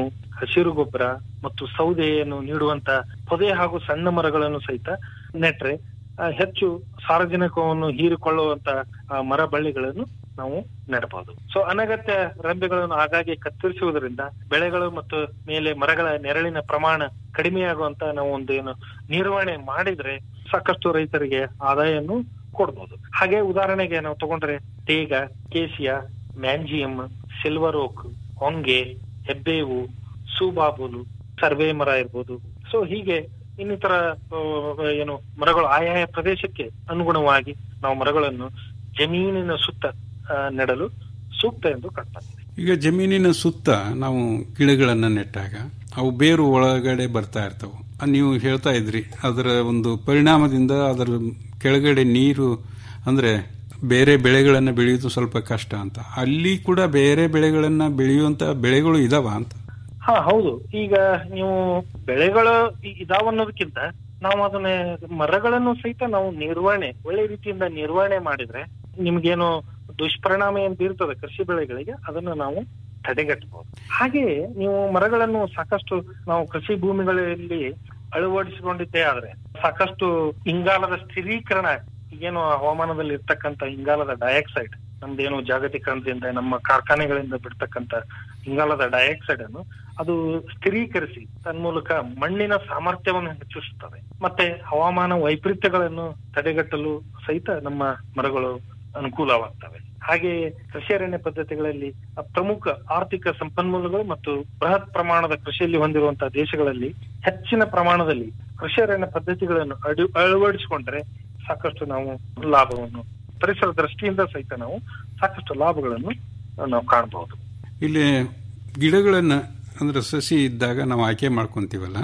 ಹಸಿರು ಗೊಬ್ಬರ ಮತ್ತು ಸೌದೆಯನ್ನು ನೀಡುವಂತ ಪೊದೆ ಹಾಗೂ ಸಣ್ಣ ಮರಗಳನ್ನು ಸಹಿತ ನೆಟ್ರೆ ಆ, ಹೆಚ್ಚು ಸಾರ್ವಜನಿಕವನ್ನು ಹೀರಿಕೊಳ್ಳುವಂತ ಆ, ಮರ ಬಳ್ಳಿಗಳನ್ನು ನಾವು ನೆಡಬಹುದು ಸೊ ಅನಗತ್ಯ ರೆಂಬೆಗಳನ್ನು ಆಗಾಗ್ಗೆ ಕತ್ತರಿಸುವುದರಿಂದ ಬೆಳೆಗಳು ಮತ್ತು ಮೇಲೆ ಮರಗಳ ನೆರಳಿನ ಪ್ರಮಾಣ ಕಡಿಮೆಯಾಗುವಂತ ನಾವು ಒಂದು ಏನು ನಿರ್ವಹಣೆ ಮಾಡಿದ್ರೆ ಸಾಕಷ್ಟು ರೈತರಿಗೆ ಆದಾಯವನ್ನು ಕೊಡ್ಬೋದು ಹಾಗೆ ಉದಾಹರಣೆಗೆ ನಾವು ತಗೊಂಡ್ರೆ ತೇಗ ಕೇಸಿಯಾ ಮ್ಯಾಂಜಿಯಂ ಸಿಲ್ವರ್ ಓಕ್ ಹೊಂಗೆ ಹೆಬ್ಬೇವು ಸೂಬಾಬುಲು ಸರ್ವೆ ಮರ ಇರ್ಬೋದು ಸೊ ಹೀಗೆ ಇನ್ನಿತರ ಆ, ಏನು ಮರಗಳು ಆಯಾಯ ಪ್ರದೇಶಕ್ಕೆ ಅನುಗುಣವಾಗಿ ನಾವು ಮರಗಳನ್ನು ಜಮೀನಿನ ಸುತ್ತ ಆ, ನೆಡಲು ಸೂಕ್ತ ಎಂದು ಕಾಣ್ತದೆ ಈಗ ಜಮೀನಿನ ಸುತ್ತ ನಾವು ಗಿಡಗಳನ್ನು ನೆಟ್ಟಾಗ ಅವು ಬೇರು ಒಳಗಡೆ ಬರ್ತಾ ಇರ್ತವೆ ಅದ್ ನೀವು ಹೇಳ್ತಾ ಇದ್ರಿ ಅದರ ಒಂದು ಪರಿಣಾಮದಿಂದ ಅದರ ಕೆಳಗಡೆ ನೀರು ಅಂದ್ರೆ ಬೇರೆ ಬೆಳೆಗಳನ್ನು ಬೆಳೆಯೋದು ಸ್ವಲ್ಪ ಕಷ್ಟ ಅಂತ ಅಲ್ಲಿ ಕೂಡ ಬೇರೆ ಬೆಳೆಗಳನ್ನ ಬೆಳೆಯುವಂತ ಬೆಳೆಗಳು ಇದಾವ ಅಂತ ಹಾ ಹೌದು ಈಗ ನೀವು ಬೆಳೆಗಳು ಇ- ಇದಾವ ಅನ್ನೋದಕ್ಕಿಂತ ನಾವು ಅದನ್ನ ಮರಗಳನ್ನು ಸಹಿತ ನಾವು ನಿರ್ವಹಣೆ ಒಳ್ಳೆ ರೀತಿಯಿಂದ ನಿರ್ವಹಣೆ ಮಾಡಿದ್ರೆ ನಿಮ್ಗೇನು ದುಷ್ಪರಿಣಾಮ ಏನ್ ಬೀರ್ತದೆ ಕೃಷಿ ಬೆಳೆಗಳಿಗೆ ಅದನ್ನ ನಾವು ತಡೆಗಟ್ಟಬಹುದು ಹಾಗೆಯೇ ನೀವು ಮರಗಳನ್ನು ಸಾಕಷ್ಟು ನಾವು ಕೃಷಿ ಭೂಮಿಗಳಲ್ಲಿ ಅಳವಡಿಸಿಕೊಂಡಿದ್ದೇ ಆದ್ರೆ ಸಾಕಷ್ಟು ಇಂಗಾಲದ ಸ್ಥಿರೀಕರಣ ಈಗೇನು ಹವಾಮಾನದಲ್ಲಿ ಇರ್ತಕ್ಕಂಥ ಇಂಗಾಲದ ಡೈಆಕ್ಸೈಡ್ ನಮ್ದೇನು ಜಾಗತೀಕರಣದಿಂದ ನಮ್ಮ ಕಾರ್ಖಾನೆಗಳಿಂದ ಬಿಡ್ತಕ್ಕಂಥ ಇಂಗಾಲದ ಡೈಆಕ್ಸೈಡ್ ಅನ್ನು ಅದು ಸ್ಥಿರೀಕರಿಸಿ ತನ್ಮೂಲಕ ಮಣ್ಣಿನ ಸಾಮರ್ಥ್ಯವನ್ನು ಹೆಚ್ಚಿಸುತ್ತದೆ ಮತ್ತೆ ಹವಾಮಾನ ವೈಪರೀತ್ಯಗಳನ್ನು ತಡೆಗಟ್ಟಲು ಸಹಿತ ನಮ್ಮ ಮರಗಳು ಅನುಕೂಲವಾಗ್ತವೆ ಹಾಗೆಯೇ ಕೃಷಿ ಅರಣ್ಯ ಪದ್ಧತಿಗಳಲ್ಲಿ ಆ ಪ್ರಮುಖ ಆರ್ಥಿಕ ಸಂಪನ್ಮೂಲಗಳು ಮತ್ತು ಬೃಹತ್ ಪ್ರಮಾಣದ ಕೃಷಿಯಲ್ಲಿ ಹೊಂದಿರುವಂತಹ ದೇಶಗಳಲ್ಲಿ ಹೆಚ್ಚಿನ ಪ್ರಮಾಣದಲ್ಲಿ ಕೃಷಿ ಅರಣ್ಯ ಪದ್ಧತಿಗಳನ್ನು ಅಡಿ ಅಳವಡಿಸಿಕೊಂಡ್ರೆ ಸಾಕಷ್ಟು ನಾವು ಲಾಭವನ್ನು ಪರಿಸರ ದೃಷ್ಟಿಯಿಂದ ಸಹಿತ ನಾವು ಸಾಕಷ್ಟು ಲಾಭಗಳನ್ನು ನಾವು ಕಾಣಬಹುದು ಇಲ್ಲಿ ಗಿಡಗಳನ್ನ ಅಂದ್ರೆ ಸಸಿ ಇದ್ದಾಗ ನಾವು ಆಯ್ಕೆ ಮಾಡ್ಕೊಂತೀವಲ್ಲ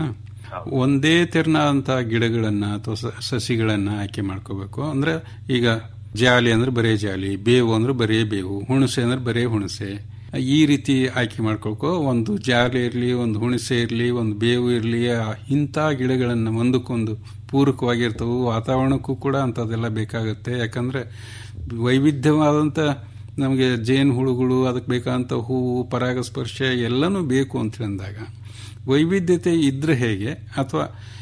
ಒಂದೇ ತೆರನಾದಂತಹ ಗಿಡಗಳನ್ನ ಅಥವಾ ಸ- ಸಸಿಗಳನ್ನ ಆಯ್ಕೆ ಮಾಡ್ಕೋಬೇಕು ಅಂದ್ರೆ ಈಗ ಜಾಲಿ ಅಂದ್ರೆ ಬರೇ ಜಾಲಿ ಬೇವು ಅಂದ್ರೆ ಬರೇ ಬೇವು ಹುಣಸೆ ಅಂದ್ರೆ ಬರೇ ಹುಣಸೆ ಈ ರೀತಿ ಆಯ್ಕೆ ಮಾಡ್ಕೊಳ್ಕೋ ಒಂದು ಜಾಲಿ ಇರಲಿ ಒಂದು ಹುಣಸೆ ಇರಲಿ ಒಂದು ಬೇವು ಇರಲಿ ಇಂಥ ಗಿಡಗಳನ್ನು ಒಂದಕ್ಕೊಂದು ಪೂರಕವಾಗಿರ್ತವು ವಾತಾವರಣಕ್ಕೂ ಕೂಡ ಅಂಥದ್ದೆಲ್ಲ ಬೇಕಾಗುತ್ತೆ ಯಾಕಂದ್ರೆ ವೈವಿಧ್ಯವಾದಂಥ ನಮಗೆ ಜೇನು ಹುಳುಗಳು ಅದಕ್ಕೆ ಬೇಕಾದಂಥ ಹೂವು ಪರಾಗಸ್ಪರ್ಶ ಎಲ್ಲನೂ ಬೇಕು ಅಂತ ಅಂದಾಗ ವೈವಿಧ್ಯತೆ ಇದ್ರೆ ಹೇಗೆ ಅಥವಾ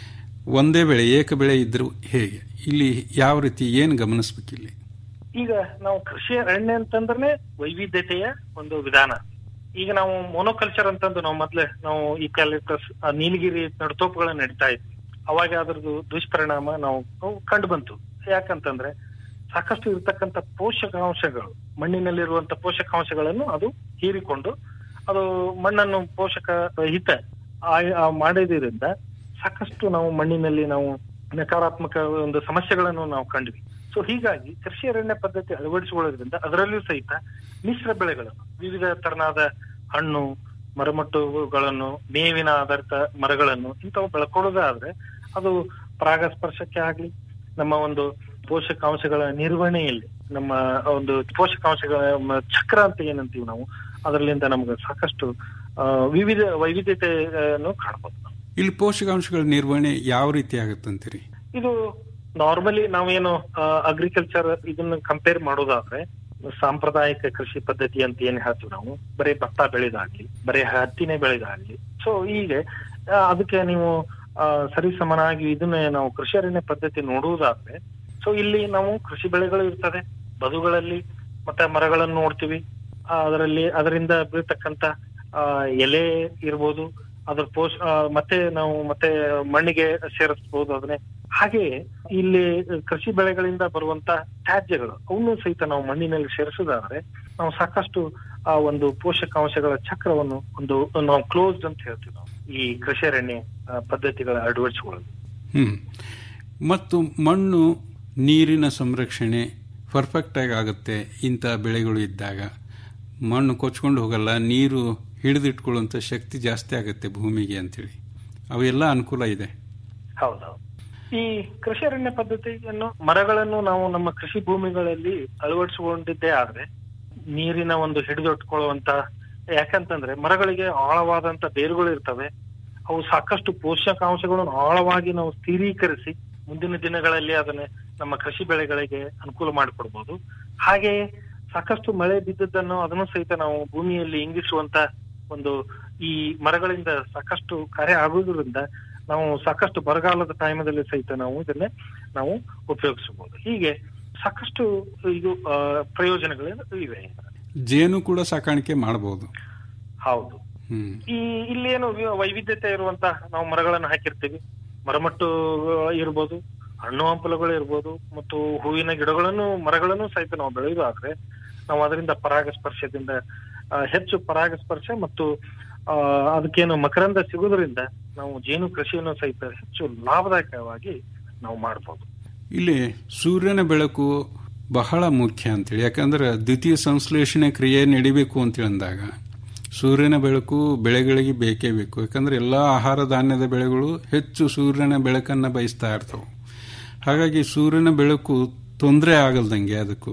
ಒಂದೇ ಬೆಳೆ ಏಕ ಬೆಳೆ ಇದ್ರೂ ಹೇಗೆ ಇಲ್ಲಿ ಯಾವ ರೀತಿ ಏನು ಗಮನಿಸ್ಬೇಕಿಲ್ಲಿ ಈಗ ನಾವು ಕೃಷಿ ಅರಣ್ಯ ಅಂತಂದ್ರೆ ವೈವಿಧ್ಯತೆಯ ಒಂದು ವಿಧಾನ ಈಗ ನಾವು ಮೊನೋಕಲ್ಚರ್ ಅಂತಂದು ನಾವು ಮೊದ್ಲೇ ನಾವು ಈ ಕ್ಯಾಲಿಟಸ್ ನೀಲಗಿರಿ ನಡುತೋಪುಗಳನ್ನ ನಡೀತಾ ಇದ್ವಿ ಅವಾಗ ಅದ್ರದ್ದು ದುಷ್ಪರಿಣಾಮ ನಾವು ನಾವು ಕಂಡು ಬಂತು ಯಾಕಂತಂದ್ರೆ ಸಾಕಷ್ಟು ಇರ್ತಕ್ಕಂಥ ಪೋಷಕಾಂಶಗಳು ಮಣ್ಣಿನಲ್ಲಿರುವಂತ ಪೋಷಕಾಂಶಗಳನ್ನು ಅದು ಹೀರಿಕೊಂಡು ಅದು ಮಣ್ಣನ್ನು ಪೋಷಕ ರಹಿತ ಆ- ಆ ಮಾಡೋದ್ರಿಂದ ಸಾಕಷ್ಟು ನಾವು ಮಣ್ಣಿನಲ್ಲಿ ನಾವು ನಕಾರಾತ್ಮಕ ಒಂದು ಸಮಸ್ಯೆಗಳನ್ನು ನಾವು ಕಂಡ್ವಿ ಸೊ ಹೀಗಾಗಿ ಕೃಷಿ ಅರಣ್ಯ ಪದ್ಧತಿ ಅಳವಡಿಸಿಕೊಳ್ಳೋದ್ರಿಂದ ಅದರಲ್ಲಿಯೂ ಸಹಿತ ಮಿಶ್ರ ಬೆಳೆಗಳನ್ನು ವಿವಿಧ ತರನಾದ ಹಣ್ಣು ಮರಮಟ್ಟುಗಳನ್ನು ಮೇವಿನ ಆಧಾರಿತ ಮರಗಳನ್ನು ಇಂಥವು ಬೆಳ್ಕೊಳ್ಳೋದಾದ್ರೆ ಅದು ಪರಾಗಸ್ಪರ್ಶಕ್ಕೆ ಆಗ್ಲಿ ನಮ್ಮ ಒಂದು ಪೋಷಕಾಂಶಗಳ ನಿರ್ವಹಣೆಯಲ್ಲಿ ನಮ್ಮ ಒಂದು ಪೋಷಕಾಂಶಗಳ ಮ- ಚಕ್ರ ಅಂತ ಏನಂತೀವಿ ನಾವು ಅದರಲ್ಲಿಂದ ನಮ್ಗೆ ಸಾಕಷ್ಟು ಆ, ವಿವಿಧ ವೈವಿಧ್ಯತೆಯನ್ನು ಕಾಣಬಹುದು ನಾವು. ಇಲ್ಲಿ ಪೋಷಕಾಂಶಗಳ ನಿರ್ವಹಣೆ ಯಾವ ರೀತಿ ಆಗುತ್ತಂತೀರಿ ಇದು ನಾರ್ಮಲಿ ನಾವೇನು ಅಗ್ರಿಕಲ್ಚರ್ ಇದನ್ನ ಕಂಪೇರ್ ಮಾಡೋದಾದ್ರೆ ಸಾಂಪ್ರದಾಯಿಕ ಕೃಷಿ ಪದ್ಧತಿ ಅಂತ ಏನ್ ಹೇಳ್ತೀವಿ ನಾವು ಬರೀ ಭತ್ತ ಬೆಳೆದಾಗ್ಲಿ ಬರೀ ಹತ್ತಿನೇ ಬೆಳೆದಾಗ್ಲಿ ಸೊ ಹೀಗೆ ಆ, ಅದಕ್ಕೆ ನೀವು ಆ, ಸರಿಸಮನಾಗಿ ಇದನ್ನ ನಾವು ಕೃಷಿ ಅರಣ್ಯ ಪದ್ಧತಿ ನೋಡುವುದಾದ್ರೆ ಸೊ ಇಲ್ಲಿ ನಾವು ಕೃಷಿ ಬೆಳೆಗಳು ಇರ್ತದೆ ಬದುಗಳಲ್ಲಿ ಮತ್ತೆ ಮರಗಳನ್ನು ನೋಡ್ತೀವಿ ಆ, ಅದರಲ್ಲಿ ಅದರಿಂದ ಬೀಳ್ತಕ್ಕಂತ ಆ, ಎಲೆ ಇರ್ಬೋದು ಅದ್ರ ಪೋಷ ಆ, ಮತ್ತೆ ನಾವು ಮತ್ತೆ ಮಣ್ಣಿಗೆ ಸೇರಿಸಬಹುದು ಅದನ್ನೇ ಹಾಗೆಯೇ ಇಲ್ಲಿ ಕೃಷಿ ಬೆಳೆಗಳಿಂದ ಬರುವಂತ ತ್ಯಾಜ್ಯಗಳು ಅವನ್ನೂ ಸಹಿತ ನಾವು ಮಣ್ಣಿನಲ್ಲಿ ಸೇರಿಸೋದಾದ್ರೆ ನಾವು ಸಾಕಷ್ಟು ಆ ಒಂದು ಪೋಷಕಾಂಶಗಳ ಚಕ್ರವನ್ನು ಒಂದು ನಾವು ಕ್ಲೋಸ್ಡ್ ಅಂತ ಹೇಳ್ತೀವಿ ನಾವು ಈ ಕೃಷಿ ಅರಣ್ಯ ಆ, ಪದ್ಧತಿಗಳ ಅಳವಡಿಸಿಕೊಳ್ಳೋದು ಹ್ಮ್ ಮತ್ತು ಮಣ್ಣು ನೀರಿನ ಸಂರಕ್ಷಣೆ ಪರ್ಫೆಕ್ಟ್ ಆಗಿ ಆಗುತ್ತೆ ಇಂಥ ಬೆಳೆಗಳು ಇದ್ದಾಗ ಮಣ್ಣು ಕೊಚ್ಕೊಂಡು ಹೋಗಲ್ಲ ನೀರು ಹಿಡಿದಿಟ್ಕೊಳ್ಳುವಂಥ ಶಕ್ತಿ ಜಾಸ್ತಿ ಆಗುತ್ತೆ ಭೂಮಿಗೆ ಅಂತೇಳಿ ಅವೆಲ್ಲ ಅನುಕೂಲ ಇದೆ ಹೌದೌದು ಈ ಕೃಷಿ ಅರಣ್ಯ ಪದ್ಧತಿಯನ್ನು ಮರಗಳನ್ನು ನಾವು ನಮ್ಮ ಕೃಷಿ ಭೂಮಿಗಳಲ್ಲಿ ಅಳವಡಿಸಿಕೊಂಡಿದ್ದೇ ಆದ್ರೆ ನೀರಿನ ಒಂದು ಹಿಡಿದಿಟ್ಕೊಳ್ಳುವಂತ ಯಾಕಂತಂದ್ರೆ ಮರಗಳಿಗೆ ಆಳವಾದಂತ ಬೇರುಗಳು ಇರ್ತವೆ ಅವು ಸಾಕಷ್ಟು ಪೋಷಕಾಂಶಗಳನ್ನು ಆಳವಾಗಿ ನಾವು ಸ್ಥಿರೀಕರಿಸಿ ಮುಂದಿನ ದಿನಗಳಲ್ಲಿ ಅದನ್ನ ನಮ್ಮ ಕೃಷಿ ಬೆಳೆಗಳಿಗೆ ಅನುಕೂಲ ಮಾಡಿಕೊಡ್ಬೋದು ಹಾಗೆಯೇ ಸಾಕಷ್ಟು ಮಳೆ ಬಿದ್ದದ್ದನ್ನು ಅದನ್ನು ಸಹಿತ ನಾವು ಭೂಮಿಯಲ್ಲಿ ಇಂಗಿಸುವಂತ ಒಂದು ಈ ಮರಗಳಿಂದ ಸಾಕಷ್ಟು ಕಾರ್ಯ ಆಗುವುದರಿಂದ ನಾವು ಸಾಕಷ್ಟು ಬರಗಾಲದ ಟೈಮದಲ್ಲಿ ಸಹಿತ ನಾವು ಇದನ್ನೇ ನಾವು ಉಪಯೋಗಿಸಬಹುದು ಹೀಗೆ ಸಾಕಷ್ಟು ಇದು ಆ, ಪ್ರಯೋಜನಗಳು ಇವೆ ಜೇನು ಕೂಡ ಸಾಕಾಣಿಕೆ ಮಾಡಬಹುದು ಹೌದು ಹ್ಮ್ ಈ ಇಲ್ಲಿ ಏನು ವಿ- ವೈವಿಧ್ಯತೆ ಇರುವಂತ ನಾವು ಮರಗಳನ್ನು ಹಾಕಿರ್ತೀವಿ ಮರಮಟ್ಟು ಇರ್ಬೋದು ಹಣ್ಣು ಹಂಪಲುಗಳು ಇರ್ಬೋದು ಮತ್ತು ಹೂವಿನ ಗಿಡಗಳನ್ನು ಮರಗಳನ್ನು ಸಹಿತ ನಾವು ಬೆಳೆಯುವುದಾದ್ರೆ ನಾವು ಅದರಿಂದ ಪರಾಗಸ್ಪರ್ಶದಿಂದ ಆ, ಹೆಚ್ಚು ಪರಾಗಸ್ಪರ್ಶ ಮತ್ತು ಆ, ಅದಕ್ಕೇನು ಮಕರಂದ ಸಿಗುವುದರಿಂದ ನಾವು ಜೇನು ಕೃಷಿಯನ್ನು ಸಹಿತ ಹೆಚ್ಚು ಲಾಭದಾಯಕವಾಗಿ ನಾವು ಮಾಡಬಹುದು ಇಲ್ಲಿ ಸೂರ್ಯನ ಬೆಳಕು ಬಹಳ ಮುಖ್ಯ ಅಂತೇಳಿ ಯಾಕಂದ್ರೆ ದ್ವಿತೀಯ ಸಂಶ್ಲೇಷಣೆ ಕ್ರಿಯೆ ನಡಿಬೇಕು ಅಂತೇಳಿ ಅಂದಾಗ ಸೂರ್ಯನ ಬೆಳಕು ಬೆಳೆಗಳಿಗೆ ಬೇಕೇ ಬೇಕು ಯಾಕಂದ್ರೆ ಎಲ್ಲಾ ಆಹಾರ ಧಾನ್ಯದ ಬೆಳೆಗಳು ಹೆಚ್ಚು ಸೂರ್ಯನ ಬೆಳಕನ್ನ ಬಯಸ್ತಾ ಇರ್ತವೆ ಹಾಗಾಗಿ ಸೂರ್ಯನ ಬೆಳಕು ತೊಂದರೆ ಆಗಲ್ದಂಗೆ ಅದಕ್ಕೂ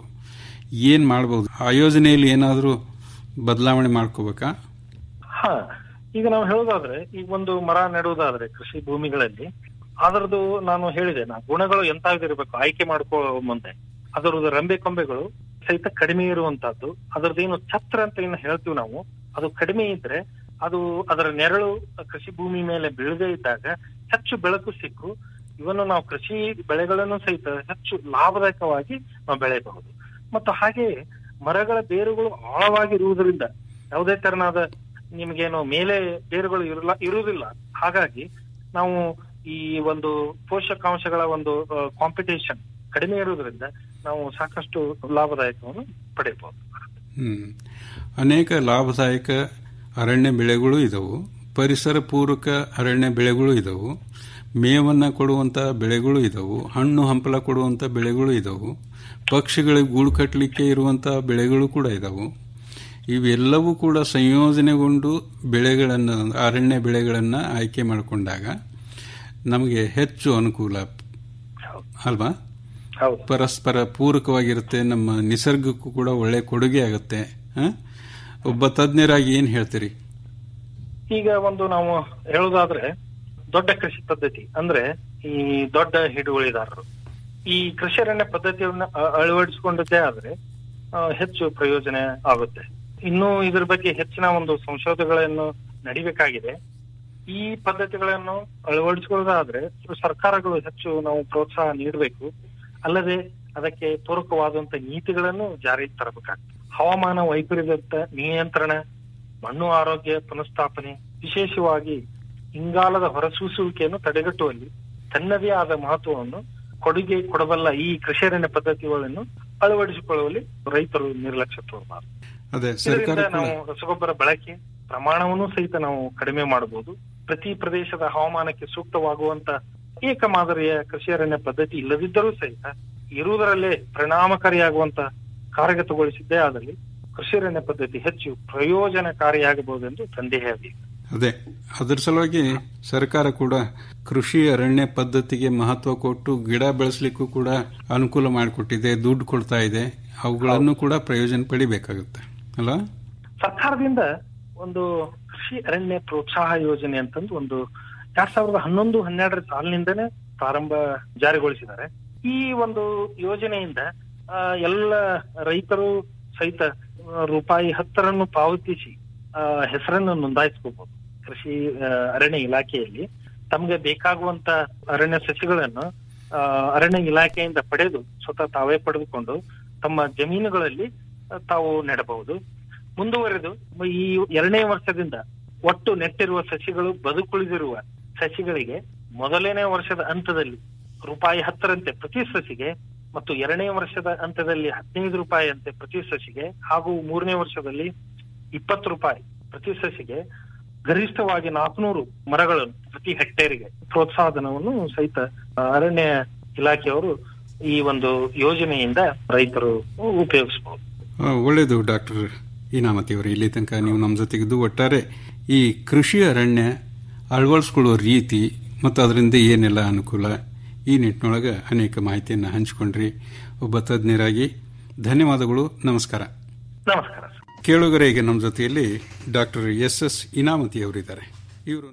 ಏನ್ ಮಾಡ್ಬೋದು ಆ ಯೋಜನೆಯಲ್ಲಿ ಏನಾದರೂ ಬದಲಾವಣೆ ಮಾಡ್ಕೋಬೇಕಾ ಹಾ ಈಗ ನಾವು ಹೇಳೋದಾದ್ರೆ ಈಗ ಒಂದು ಮರ ನೆಡುವುದಾದ್ರೆ ಕೃಷಿ ಭೂಮಿಗಳಲ್ಲಿ ಅದರದ್ದು ನಾನು ಹೇಳಿದೆ ನಾ ಗುಣಗಳು ಎಂತಾಗಿರ್ಬೇಕು ಆಯ್ಕೆ ಮಾಡ್ಕೊಳ್ಳೋ ಮುಂದೆ ಅದರದ್ದು ರಂಬೆ ಕೊಂಬೆಗಳು ಸಹಿತ ಕಡಿಮೆ ಇರುವಂತಹದ್ದು ಅದರದ್ದೇನು ಛತ್ರ ಅಂತ ಏನು ಹೇಳ್ತೀವಿ ನಾವು ಅದು ಕಡಿಮೆ ಇದ್ರೆ ಅದು ಅದರ ನೆರಳು ಕೃಷಿ ಭೂಮಿ ಮೇಲೆ ಬೀಳದೇ ಇದ್ದಾಗ ಹೆಚ್ಚು ಬೆಳಕು ಸಿಕ್ಕು ಇವನ್ನು ನಾವು ಕೃಷಿ ಬೆಳೆಗಳನ್ನು ಸಹಿತ ಹೆಚ್ಚು ಲಾಭದಾಯಕವಾಗಿ ನಾವು ಬೆಳೆಯಬಹುದು ಮತ್ತು ಹಾಗೆಯೇ ಮರಗಳ ಬೇರುಗಳು ಆಳವಾಗಿರುವುದರಿಂದ ಯಾವುದೇ ತೆರನಾದ ನಿಮಗೇನು ಮೇಲೆ ಬೇರುಗಳು ಇರಲ್ಲ ಇರುವುದಿಲ್ಲ ಹಾಗಾಗಿ ನಾವು ಈ ಒಂದು ಪೋಷಕಾಂಶಗಳ ಒಂದು ಕಾಂಪಿಟೇಷನ್ ಕಡಿಮೆ ಇರುವುದರಿಂದ ನಾವು ಸಾಕಷ್ಟು ಲಾಭದಾಯಕವನ್ನು ಪಡೆಯಬಹುದು ಹ್ಮ್ ಅನೇಕ ಲಾಭದಾಯಕ ಅರಣ್ಯ ಬೆಳೆಗಳು ಇದವು ಪರಿಸರ ಪೂರಕ ಅರಣ್ಯ ಬೆಳೆಗಳು ಇದವು ಮೇವನ್ನ ಕೊಡುವಂತ ಬೆಳೆಗಳು ಇದವು ಹಣ್ಣು ಹಂಪಲ ಕೊಡುವಂತ ಬೆಳೆಗಳು ಇದವು ಪಕ್ಷಿಗಳಿಗೆ ಗೂಡು ಕಟ್ಟಲಿಕ್ಕೆ ಇರುವಂತ ಬೆಳೆಗಳು ಕೂಡ ಇದಾವು ಇವೆಲ್ಲವೂ ಕೂಡ ಸಂಯೋಜನೆಗೊಂಡು ಬೆಳೆಗಳನ್ನು ಅರಣ್ಯ ಬೆಳೆಗಳನ್ನು ಆಯ್ಕೆ ಮಾಡಿಕೊಂಡಾಗ ನಮಗೆ ಹೆಚ್ಚು ಅನುಕೂಲ ಅಲ್ವಾ ಹೌದು ಪರಸ್ಪರ ಪೂರಕವಾಗಿರುತ್ತೆ ನಮ್ಮ ನಿಸರ್ಗಕ್ಕೂ ಕೂಡ ಒಳ್ಳೆ ಕೊಡುಗೆ ಆಗುತ್ತೆ ಹ? ಒಬ್ಬ ತಜ್ಞರಾಗಿ ಏನ್ ಹೇಳ್ತೀರಿ ಈಗ ಒಂದು ನಾವು ಹೇಳುವುದಾದ್ರೆ ದೊಡ್ಡ ಕೃಷಿ ಪದ್ಧತಿ ಅಂದ್ರೆ ಈ ದೊಡ್ಡ ಹಿಡುವಳಿದಾರರು ಈ ಕೃಷಿ ಅರಣ್ಯ ಪದ್ಧತಿಯನ್ನ ಅ- ಅಳವಡಿಸಿಕೊಂಡದ್ದೇ ಆದ್ರೆ ಆ, ಹೆಚ್ಚು ಪ್ರಯೋಜನ ಆಗುತ್ತೆ ಇನ್ನು ಇದ್ರ ಬಗ್ಗೆ ಹೆಚ್ಚಿನ ಒಂದು ಸಂಶೋಧನೆಗಳನ್ನು ನಡಿಬೇಕಾಗಿದೆ ಈ ಪದ್ಧತಿಗಳನ್ನು ಅಳವಡಿಸಿಕೊಳ್ಳೋದಾದ್ರೆ ಸರ್ಕಾರಗಳು ಹೆಚ್ಚು ನಾವು ಪ್ರೋತ್ಸಾಹ ನೀಡಬೇಕು ಅಲ್ಲದೆ ಅದಕ್ಕೆ ಪೂರಕವಾದಂತ ನೀತಿಗಳನ್ನು ಜಾರಿಗೆ ತರಬೇಕಾಗ್ತದೆ ಹವಾಮಾನ ವೈಪರೀತ್ಯದ ನಿಯಂತ್ರಣ ಮಣ್ಣು ಆರೋಗ್ಯ ಪುನಃಸ್ಥಾಪನೆ ವಿಶೇಷವಾಗಿ ಇಂಗಾಲದ ಹೊರಸೂಸುವಿಕೆಯನ್ನು ತಡೆಗಟ್ಟುವಲ್ಲಿ ತನ್ನದೇ ಆದ ಮಹತ್ವವನ್ನು ಕೊಡುಗೆ ಕೊಡಬಲ್ಲ ಈ ಕೃಷಿ ಅರಣ್ಯ ಪದ್ಧತಿಗಳನ್ನು ಅಳವಡಿಸಿಕೊಳ್ಳುವಲ್ಲಿ ರೈತರು ನಿರ್ಲಕ್ಷ್ಯ ತೋರಬಾರದು ಅದೇ ಸರ್ಕಾರ ಇದರಿಂದ ಕೂಡ ನಾವು ರಸಗೊಬ್ಬರ ಬಳಕೆ ಪ್ರಮಾಣವನ್ನು ಸಹಿತ ನಾವು ಕಡಿಮೆ ಮಾಡಬಹುದು ಪ್ರತಿ ಪ್ರದೇಶದ ಹವಾಮಾನಕ್ಕೆ ಸೂಕ್ತವಾಗುವಂತ ಏಕ ಮಾದರಿಯ ಕೃಷಿ ಅರಣ್ಯ ಪದ್ಧತಿ ಇಲ್ಲದಿದ್ದರೂ ಸಹಿತ ಇರುವುದರಲ್ಲೇ ಪರಿಣಾಮಕಾರಿಯಾಗುವಂತ ಕಾರ್ಯಗತಗೊಳಿಸಿದ್ದೇ ಆದಲ್ಲಿ ಕೃಷಿ ಅರಣ್ಯ ಪದ್ಧತಿ ಹೆಚ್ಚು ಪ್ರಯೋಜನಕಾರಿಯಾಗಬಹುದೆಂದು ಸಂದೇಹವಿದೆ ಅದೇ ಅದರ ಸಲುವಾಗಿ ಸರ್ಕಾರ ಕೂಡ ಕೃಷಿ ಅರಣ್ಯ ಪದ್ಧತಿಗೆ ಮಹತ್ವ ಕೊಟ್ಟು ಗಿಡ ಬೆಳೆಸಲಿಕ್ಕೂ ಕೂಡ ಅನುಕೂಲ ಮಾಡಿಕೊಟ್ಟಿದೆ ದುಡ್ಡು ಕೊಡ್ತಾ ಇದೆ ಅವುಗಳನ್ನು ಕೂಡ ಪ್ರಯೋಜನ ಪಡಿಬೇಕಾಗುತ್ತೆ ಅಲ್ಲ ಸರ್ಕಾರದಿಂದ ಒಂದು ಕೃಷಿ ಅರಣ್ಯ ಪ್ರೋತ್ಸಾಹ ಯೋಜನೆ ಅಂತಂದು ಒಂದು ಎರಡ್ ಸಾವಿರದ ಹನ್ನೊಂದು ಹನ್ನೆರಡರ ಸಾಲಿನಿಂದನೇ ಪ್ರಾರಂಭ ಜಾರಿಗೊಳಿಸಿದ್ದಾರೆ ಈ ಒಂದು ಯೋಜನೆಯಿಂದ ಆ, ಎಲ್ಲ ರೈತರು ಸಹಿತ ಆ, ರೂಪಾಯಿ ಹತ್ತರನ್ನು ಪಾವತಿಸಿ ಆ, ಹೆಸರನ್ನು ನೋಂದಾಯಿಸ್ಕೋಬಹುದು ಕೃಷಿ ಆ, ಅರಣ್ಯ ಇಲಾಖೆಯಲ್ಲಿ ತಮಗೆ ಬೇಕಾಗುವಂತ ಅರಣ್ಯ ಸಸಿಗಳನ್ನು ಆ, ಅರಣ್ಯ ಇಲಾಖೆಯಿಂದ ಪಡೆದು ಸ್ವತಃ ತಾವೇ ಪಡೆದುಕೊಂಡು ತಮ್ಮ ಜಮೀನುಗಳಲ್ಲಿ ಆ, ತಾವು ನೆಡಬಹುದು ಮುಂದುವರೆದು ಈ ಎರಡನೇ ವರ್ಷದಿಂದ ಒಟ್ಟು ನೆಟ್ಟಿರುವ ಸಸಿಗಳು ಬದುಕುಳಿದಿರುವ ಸಸಿಗಳಿಗೆ ಮೊದಲನೇ ವರ್ಷದ ಹಂತದಲ್ಲಿ ರೂಪಾಯಿ ಹತ್ತರಂತೆ ಪ್ರತಿ ಸಸಿಗೆ ಮತ್ತು ಎರಡನೇ ವರ್ಷದ ಹಂತದಲ್ಲಿ ಹದಿನೈದು ರೂಪಾಯಿ ಅಂತೆ ಪ್ರತಿ ಸಸಿಗೆ ಹಾಗೂ ಮೂರನೇ ವರ್ಷದಲ್ಲಿ ಇಪ್ಪತ್ತು ರೂಪಾಯಿ ಪ್ರತಿ ಸಸಿಗೆ ಗರಿಷ್ಠವಾಗಿ ನಾಲ್ಕುನೂರು ಮರಗಳನ್ನು ಪ್ರತಿ ಹೆಕ್ಟೇರಿಗೆ ಪ್ರೋತ್ಸಾಹಧನವನ್ನು ಸಹಿತ ಆ, ಅರಣ್ಯ ಇಲಾಖೆಯವರು ಈ ಒಂದು ಯೋಜನೆಯಿಂದ ರೈತರು ಉಪಯೋಗಿಸಬಹುದು ಆ, ಒಳ್ಳೆಯದು ಡಾಕ್ಟರ್ ಈನಾಮತಿ ಅವರು ಇಲ್ಲಿ ತನಕ ನೀವು ನಮ್ಮ ಜೊತೆಗಿದ್ದು ಒಟ್ಟಾರೆ ಈ ಕೃಷಿ ಅರಣ್ಯ ಅಳವಡಿಸ್ಕೊಳ್ಳುವ ರೀತಿ ಮತ್ತು ಅದರಿಂದ ಏನೆಲ್ಲ ಅನುಕೂಲ ಈ ನಿಟ್ಟಿನೊಳಗೆ ಅನೇಕ ಮಾಹಿತಿಯನ್ನು ಹಂಚಿಕೊಂಡ್ರಿ ಒಬ್ಬ ತಜ್ಞರಾಗಿ ಧನ್ಯವಾದಗಳು ನಮಸ್ಕಾರ ನಮಸ್ಕಾರ ಕೇಳುಗರೆ ಈಗ ನಮ್ಮ ಜೊತೆಯಲ್ಲಿ ಡಾಕ್ಟರ್ ಎಸ್ ಎಸ್ ಇನಾಮತಿ ಅವರಿದ್ದಾರೆ ಇವರು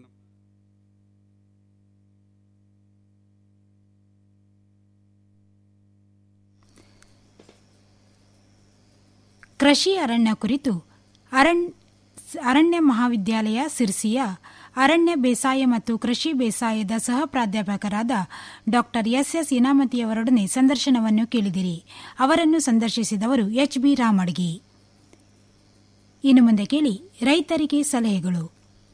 ಕೃಷಿ ಅರಣ್ಯ ಕುರಿತು ಅರಣ್ ಅರಣ್ಯ ಮಹಾವಿದ್ಯಾಲಯ ಸಿರ್ಸಿಯ ಅರಣ್ಯ ಬೇಸಾಯ ಮತ್ತು ಕೃಷಿ ಬೇಸಾಯದ ಸಹ ಪ್ರಾಧ್ಯಾಪಕರಾದ ಡಾ ಎಸ್ಎಸ್ ಇನಾಮತಿಯವರೊಡನೆ ಸಂದರ್ಶನವನ್ನು ಕೇಳಿದಿರಿ ಅವರನ್ನು ಸಂದರ್ಶಿಸಿದವರು ಎಚ್ ಬಿ ರಾಮಡ್ಗಿ ಇನ್ನು ಮುಂದೆ ಕೇಳಿ ರೈತರಿಗೆ ಸಲಹೆಗಳು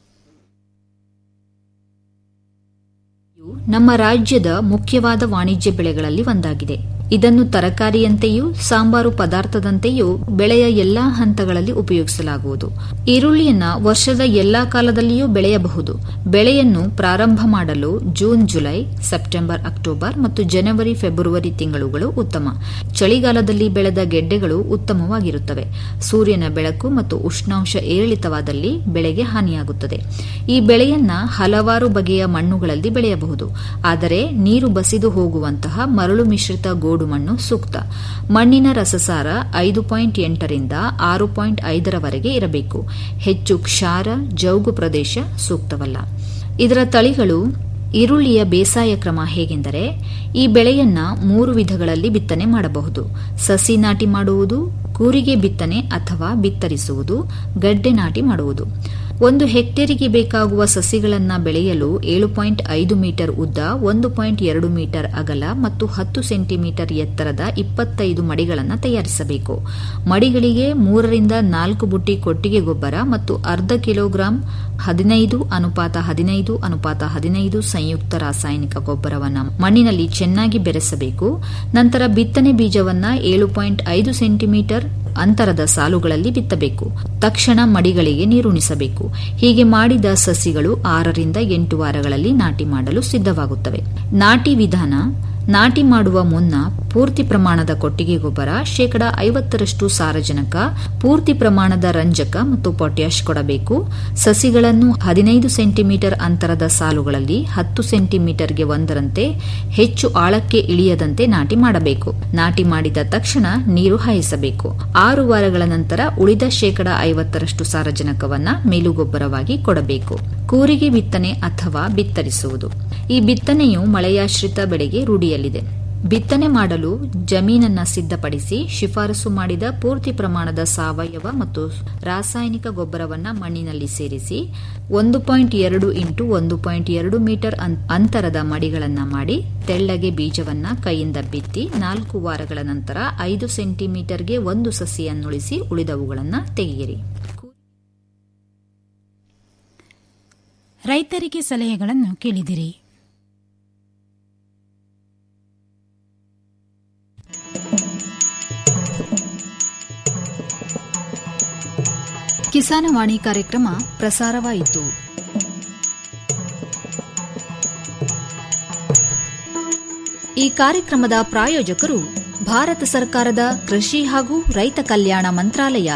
ನಮ್ಮ ರಾಜ್ಯದ ಮುಖ್ಯವಾದ ವಾಣಿಜ್ಯ ಬೆಳೆಗಳಲ್ಲಿ ಒಂದಾಗಿದೆ ಇದನ್ನು ತರಕಾರಿಯಂತೆಯೂ ಸಾಂಬಾರು ಪದಾರ್ಥದಂತೆಯೂ ಬೆಳೆಯ ಎಲ್ಲಾ ಹಂತಗಳಲ್ಲಿ ಉಪಯೋಗಿಸಲಾಗುವುದು ಈರುಳ್ಳಿಯನ್ನ ವರ್ಷದ ಎಲ್ಲಾ ಕಾಲದಲ್ಲಿಯೂ ಬೆಳೆಯಬಹುದು ಬೆಳೆಯನ್ನು ಪ್ರಾರಂಭ ಮಾಡಲು ಜೂನ್ ಜುಲೈ ಸೆಪ್ಟೆಂಬರ್ ಅಕ್ಟೋಬರ್ ಮತ್ತು ಜನವರಿ ಫೆಬ್ರವರಿ ತಿಂಗಳುಗಳು ಉತ್ತಮ ಚಳಿಗಾಲದಲ್ಲಿ ಬೆಳೆದ ಗೆಡ್ಡೆಗಳು ಉತ್ತಮವಾಗಿರುತ್ತವೆ ಸೂರ್ಯನ ಬೆಳಕು ಮತ್ತು ಉಷ್ಣಾಂಶ ಏರಿಳಿತವಾದಲ್ಲಿ ಬೆಳೆಗೆ ಹಾನಿಯಾಗುತ್ತದೆ ಈ ಬೆಳೆಯನ್ನ ಹಲವಾರು ಬಗೆಯ ಮಣ್ಣುಗಳಲ್ಲಿ ಬೆಳೆಯಬಹುದು ಆದರೆ ನೀರು ಬಸಿದು ಹೋಗುವಂತಹ ಮರಳು ಮಿಶ್ರಿತ ಗೋಡು ಮಣ್ಣು ಸೂಕ್ತ ಮಣ್ಣಿನ ರಸಸಾರ ಐದು ಪಾಯಿಂಟ್ ಎಂಟರಿಂದ ಆರು ಪಾಯಿಂಟ್ ಐದರವರೆಗೆ ಇರಬೇಕು ಹೆಚ್ಚು ಕ್ಷಾರ ಜೌಗು ಪ್ರದೇಶ ಸೂಕ್ತವಲ್ಲ ಇದರ ತಳಿಗಳು ಈರುಳ್ಳಿಯ ಬೇಸಾಯ ಕ್ರಮ ಹೇಗೆಂದರೆ ಈ ಬೆಳೆಯನ್ನ ಮೂರು ವಿಧಗಳಲ್ಲಿ ಬಿತ್ತನೆ ಮಾಡಬಹುದು ಸಸಿ ನಾಟಿ ಮಾಡುವುದು ಕೂರಿಗೆ ಬಿತ್ತನೆ ಅಥವಾ ಬಿತ್ತರಿಸುವುದು ಗಡ್ಡೆ ನಾಟಿ ಮಾಡುವುದು ಒಂದು ಹೆಕ್ಟೇರಿಗೆ ಬೇಕಾಗುವ ಸಸಿಗಳನ್ನು ಬೆಳೆಯಲು ಏಳು ಪಾಯಿಂಟ್ ಐದು ಮೀಟರ್ ಉದ್ದ ಒಂದು ಪಾಯಿಂಟ್ ಎರಡು ಮೀಟರ್ ಅಗಲ ಮತ್ತು ಹತ್ತು ಸೆಂಟಿಮೀಟರ್ ಎತ್ತರದ ಇಪ್ಪತ್ತೈದು ಮಡಿಗಳನ್ನು ತಯಾರಿಸಬೇಕು ಮಡಿಗಳಿಗೆ ಮೂರರಿಂದ ನಾಲ್ಕು ಬುಟ್ಟಿ ಕೊಟ್ಟಿಗೆ ಗೊಬ್ಬರ ಮತ್ತು ಅರ್ಧ ಕಿಲೋಗ್ರಾಂ ಹದಿನೈದು ಅನುಪಾತ ಹದಿನೈದು ಅನುಪಾತ ಹದಿನೈದು ಸಂಯುಕ್ತ ರಾಸಾಯನಿಕ ಗೊಬ್ಬರವನ್ನು ಮಣ್ಣಿನಲ್ಲಿ ಚೆನ್ನಾಗಿ ಬೆರೆಸಬೇಕು ನಂತರ ಬಿತ್ತನೆ ಬೀಜವನ್ನ ಏಳು ಪಾಯಿಂಟ್ ಐದು ಸೆಂಟಿಮೀಟರ್ ಅಂತರದ ಸಾಲುಗಳಲ್ಲಿ ಬಿತ್ತಬೇಕು ತಕ್ಷಣ ಮಡಿಗಳಿಗೆ ನೀರುಣಿಸಬೇಕು ಹೀಗೆ ಮಾಡಿದ ಸಸಿಗಳು ಆರರಿಂದ ಎಂಟು ವಾರಗಳಲ್ಲಿ ನಾಟಿ ಮಾಡಲು ಸಿದ್ಧವಾಗುತ್ತವೆ ನಾಟಿ ವಿಧಾನ ನಾಟಿ ಮಾಡುವ ಮುನ್ನ ಪೂರ್ತಿ ಪ್ರಮಾಣದ ಕೊಟ್ಟಿಗೆ ಗೊಬ್ಬರ ಶೇಕಡ ಐವತ್ತರಷ್ಟು ಸಾರಜನಕ ಪೂರ್ತಿ ಪ್ರಮಾಣದ ರಂಜಕ ಮತ್ತು ಪೊಟ್ಯಾಶ್ ಕೊಡಬೇಕು ಸಸಿಗಳನ್ನು ಹದಿನೈದು ಸೆಂಟಿಮೀಟರ್ ಅಂತರದ ಸಾಲುಗಳಲ್ಲಿ ಹತ್ತು ಸೆಂಟಿಮೀಟರ್ಗೆ ಒಂದರಂತೆ ಹೆಚ್ಚು ಆಳಕ್ಕೆ ಇಳಿಯದಂತೆ ನಾಟಿ ಮಾಡಬೇಕು ನಾಟಿ ಮಾಡಿದ ತಕ್ಷಣ ನೀರು ಹಾಯಿಸಬೇಕು ಆರು ವಾರಗಳ ನಂತರ ಉಳಿದ ಶೇಕಡ ಐವತ್ತರಷ್ಟು ಸಾರಜನಕವನ್ನ ಮೇಲುಗೊಬ್ಬರವಾಗಿ ಕೊಡಬೇಕು ಕೂರಿಗೆ ಬಿತ್ತನೆ ಅಥವಾ ಬಿತ್ತರಿಸುವುದು ಈ ಬಿತ್ತನೆಯು ಮಳೆಯಾಶ್ರಿತ ಬೆಳೆಗೆ ರೂಢಿಯಲ್ಲಿದೆ ಬಿತ್ತನೆ ಮಾಡಲು ಜಮೀನನ್ನ ಸಿದ್ಧಪಡಿಸಿ ಶಿಫಾರಸು ಮಾಡಿದ ಪೂರ್ತಿ ಪ್ರಮಾಣದ ಸಾವಯವ ಮತ್ತು ರಾಸಾಯನಿಕ ಗೊಬ್ಬರವನ್ನ ಮಣ್ಣಿನಲ್ಲಿ ಸೇರಿಸಿ ಒಂದು ಪಾಯಿಂಟ್ ಎರಡು ಇಂಟು ಒಂದು ಪಾಯಿಂಟ್ ಎರಡು ಮೀಟರ್ ಅಂತರದ ಮಡಿಗಳನ್ನ ಮಾಡಿ ತೆಳ್ಳಗೆ ಬೀಜವನ್ನ ಕೈಯಿಂದ ಬಿತ್ತಿ ನಾಲ್ಕು ವಾರಗಳ ನಂತರ ಐದು ಸೆಂಟಿಮೀಟರ್ಗೆ ಒಂದು ಸಸಿಯನ್ನುಳಿಸಿ ಉಳಿದವುಗಳನ್ನು ತೆಗೆಯಿರಿ ರೈತರಿಗೆ ಸಲಹೆಗಳನ್ನು ಕೇಳಿದಿರಿ ಕಿಸಾನವಾಣಿ ಕಾರ್ಯಕ್ರಮ ಪ್ರಸಾರವಾಯಿತು ಈ ಕಾರ್ಯಕ್ರಮದ ಪ್ರಾಯೋಜಕರು ಭಾರತ ಸರ್ಕಾರದ ಕೃಷಿ ಹಾಗೂ ರೈತ ಕಲ್ಯಾಣ ಮಂತ್ರಾಲಯ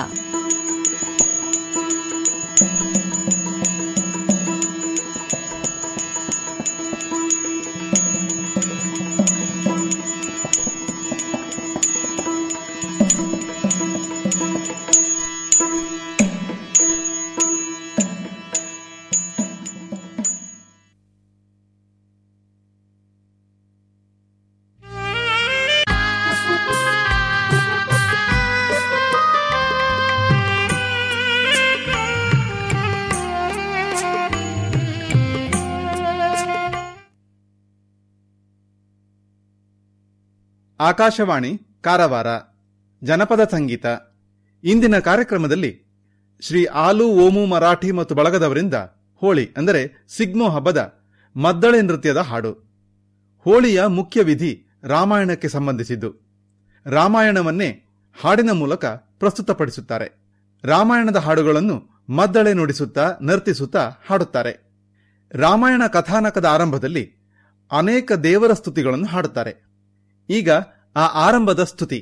ಆಕಾಶವಾಣಿ ಕಾರವಾರ ಜನಪದ ಸಂಗೀತ ಇಂದಿನ ಕಾರ್ಯಕ್ರಮದಲ್ಲಿ ಶ್ರೀ ಆಲು ಓಮು ಮರಾಠಿ ಮತ್ತು ಬಳಗದವರಿಂದ ಹೋಳಿ ಅಂದರೆ ಸಿಗ್ಮೋ ಹಬ್ಬದ ಮದ್ದಳೆ ನೃತ್ಯದ ಹಾಡು ಹೋಳಿಯ ಮುಖ್ಯ ವಿಧಿ ರಾಮಾಯಣಕ್ಕೆ ಸಂಬಂಧಿಸಿದ್ದು ರಾಮಾಯಣವನ್ನೇ ಹಾಡಿನ ಮೂಲಕ ಪ್ರಸ್ತುತಪಡಿಸುತ್ತಾರೆ ರಾಮಾಯಣದ ಹಾಡುಗಳನ್ನು ಮದ್ದಳೆ ನುಡಿಸುತ್ತಾ ನರ್ತಿಸುತ್ತಾ ಹಾಡುತ್ತಾರೆ ರಾಮಾಯಣ ಕಥಾನಕದ ಆರಂಭದಲ್ಲಿ ಅನೇಕ ದೇವರ ಸ್ತುತಿಗಳನ್ನು ಹಾಡುತ್ತಾರೆ ಈಗ ಆ ಆರಂಭದ ಸ್ತುತಿ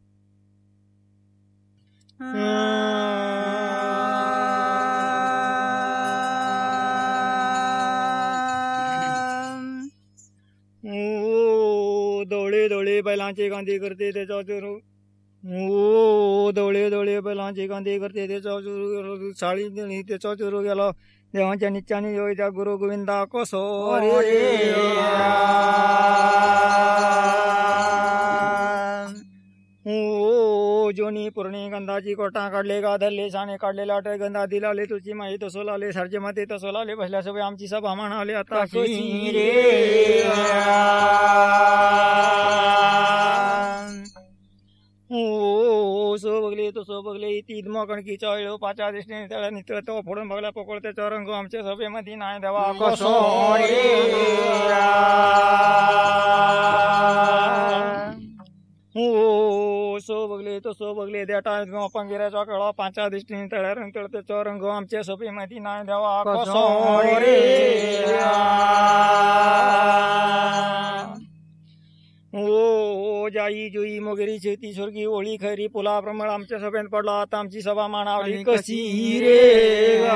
ओ दौळे दौळे बैलांची गांधी करते त्याचा चुरू ओ दौळे दौळे बैलांची गांधी करते त्याचा चुरू साळी देणी त्याचा चुरू गेला देवांच्या नित्याने योय त्या गुरु गोविंदा कसो रे ओ जोनी पूर्णी गंधाची कोटा काढले गाधरले साने काढले लाटे गंधा दिलाले तुझी माही तसो लाले सरजे मते तसो लाले बसल्या सगळे आमची सभा म्हणाले आता कशी ओ सो बघले तो सो बघले तीन मकणकी चळलो पाच्या दृष्टीने त्याला नित्र तो फोडून बघला पकडते रंग आमच्या सभेमध्ये नाही देवा कसो ओ सो बघले तो सो बघले त्या टाळ्यात पंगिऱ्याचा कळा पाच्या दृष्टीने तळ्या रंग तळते रंग आमच्या सभेमध्ये नाही देवा कसो ओ जाई जुई मोगरी शेती स्वर्गी ओळी खरी पुला प्रमाण आमच्या सभेत पडला आता आमची सभा मानावली कशी रे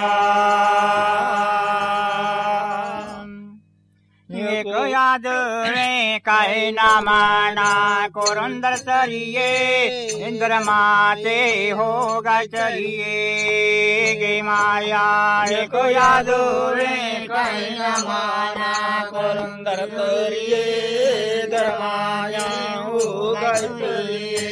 एक याद रे काय नामाना कोरंदर चरिये इंद्र माते हो गचरिये गे माया एक याद रे काय नामाना कोरंदर चरिये धर्माया हो गचरिये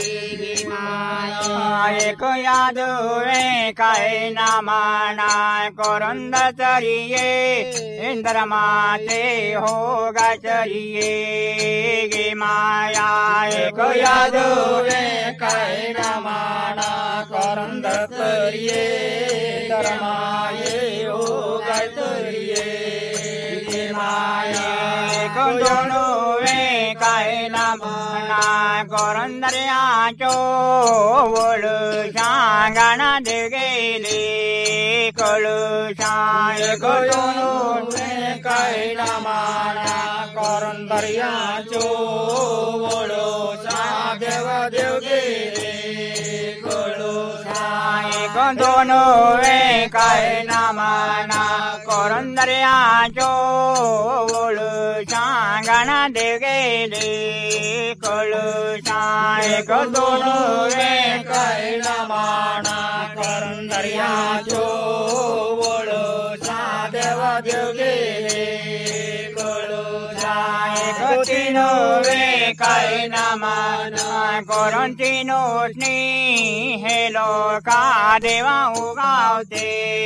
एक याद रे काय नामाना कोरंद चरिये इंद्र माते हो गचरिये गे माया एक याद रे काय नामाना कोरंद चरिये धर्माये हो गचरिये गे माया एक दोनो रे काय नामाना कोरंदर्याचो वळ सांगणा दे गेले कळू शाय गयोनो काय नामाना कोरंदर्याचो वळ देव देव गेले कळू शाय दोनो रे काय नामाना कोरंदर्याचो वळ सांगणा दे गेले कळू शाय दोनो रे काय नामाना कोरंदर्याचो वळ देव देव गेले कळू शाय तीनो रे काय नामाना कोरंतीनोटनी हे लोका देवा उगावते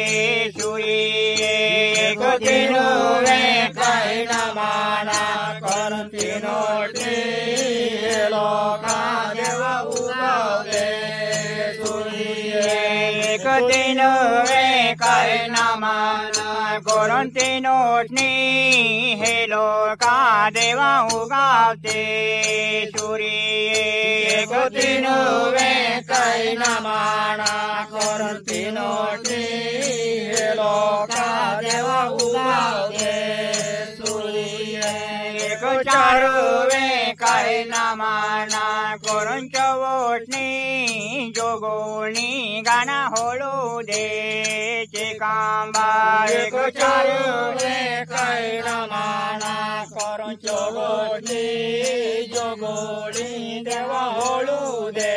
सुरी तीनो रे काय नामाना कोरंतीनोटनी हे लोका देवा उगावते एक दिन रे काय नामाना कोरंतीनोटनी हे लोका देवा उगावते सुरी एक दिन रे काय नामाना कोरंतीनोटनी हे लोका देवा उगावते सुरी एक चार वे काय नामाना करून चवटणी जोगोणी गाणा होळू दे कांबा एक चार वे काय नामाना करून चवटणी जोगोणी देवा होळू दे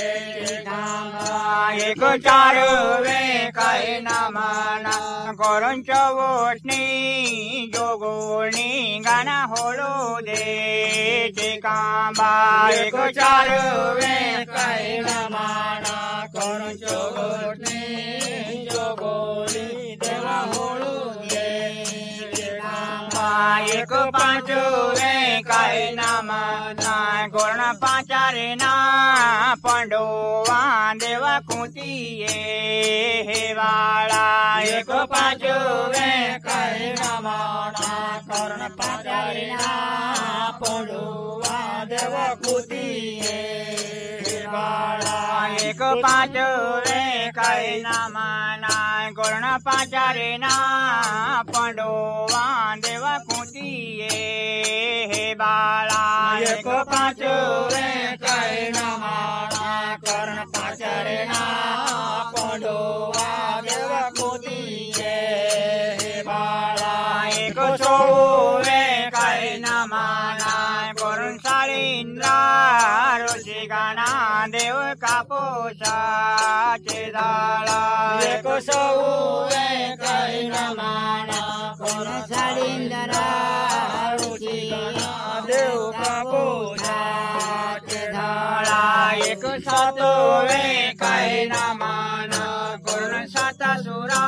एक चार वे काय नामाना करून चवटणी जोगोणी गाणा होळू दे कांबा एक चार वे काय नामाना करून चवटणी जोगोणी देवा होळू दे एक पाच रे काय नामाना कोण पाचारे ना पंडोवा देवा कुतीये हे वाळा एक पाच रे काय नामाना कर्ण पाचारे ना पंडोवा देवा कुतीये हे वाळा एक पाच रे काय नामाना कोण पाचारे ना पंडोवा देवा कुतीये हे बाळा एक पाच रे काय नामाना कर्ण पाचारे ना पंडोवा देवा कुतीये हे बाळा एक सो रे काय नामाना करून साळींद्रा ऋषी गाणा देव कापोसाचे झाला एक सौ रे काय नामाना करून साळींद्रा ऋषी गाणा देव कापोसाचे झाला एक एक सातो वे काही नामान करून साता सुरा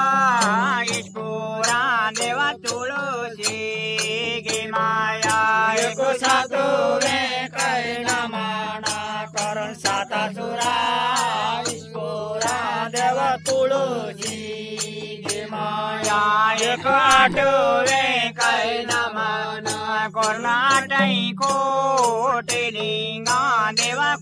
ईश्वरा देवा तुळशी गे माया एक सातो वे काही नामान करून साता सुरा ईश्वरा देवा तुळशी गे माया एक आठवे काही नामान कोरणाटई कोटे लिंगा देवा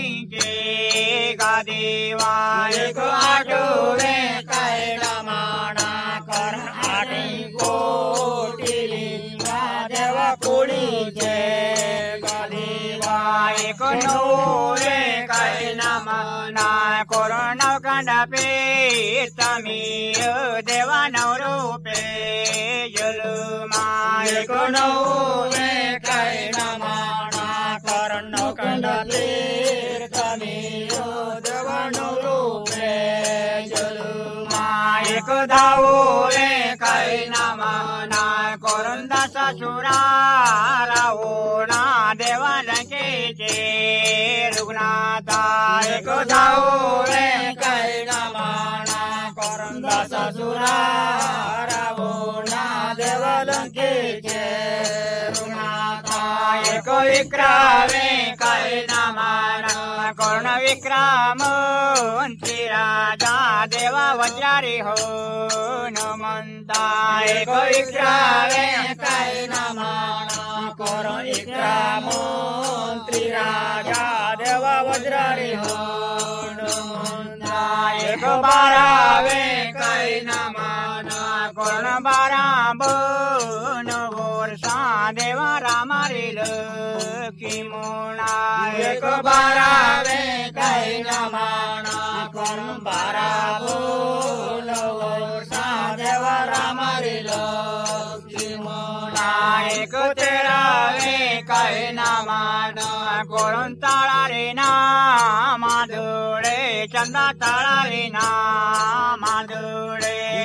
कोळीचे गा देवा एक आठवे काय माना कर्ण आठी कोटी लिंगा देवा कोळीचे गा देवा एक नवरे काय नामाना कोरोना कांडा पेतमी देवा नवरूपे जलमा एक नवरे काय नामाना करण कंड तीर्थमी देवा नवरूपे जलमा एक धावो रे काय नामाना करून दासा सुरा रावणा देवा लंकेचे रुग्णाता एक धावो रे काय नामाना करून दासा सुरा रावणा देवा लंकेचे रुग्णाता एक विक्रावे काय नामाना कर्ण विक्राम मंत्री राजा देवा वज्रारी हो नमंता एक विक्रावे काय नामाना कर्ण विक्राम मंत्री राजा देवा वज्रारी हो नमंता एक बारावे काय नामाना कर्ण बारा बन वर्षा देवा रामारील किमुणा एक बारावे काही नामाना करून बारा बोल वर्षा देवा रामारील किमुणा एक तेरावे काही नामाना करून ताळा रे ना माधुळे चंदा ताळा रे ना माधुळे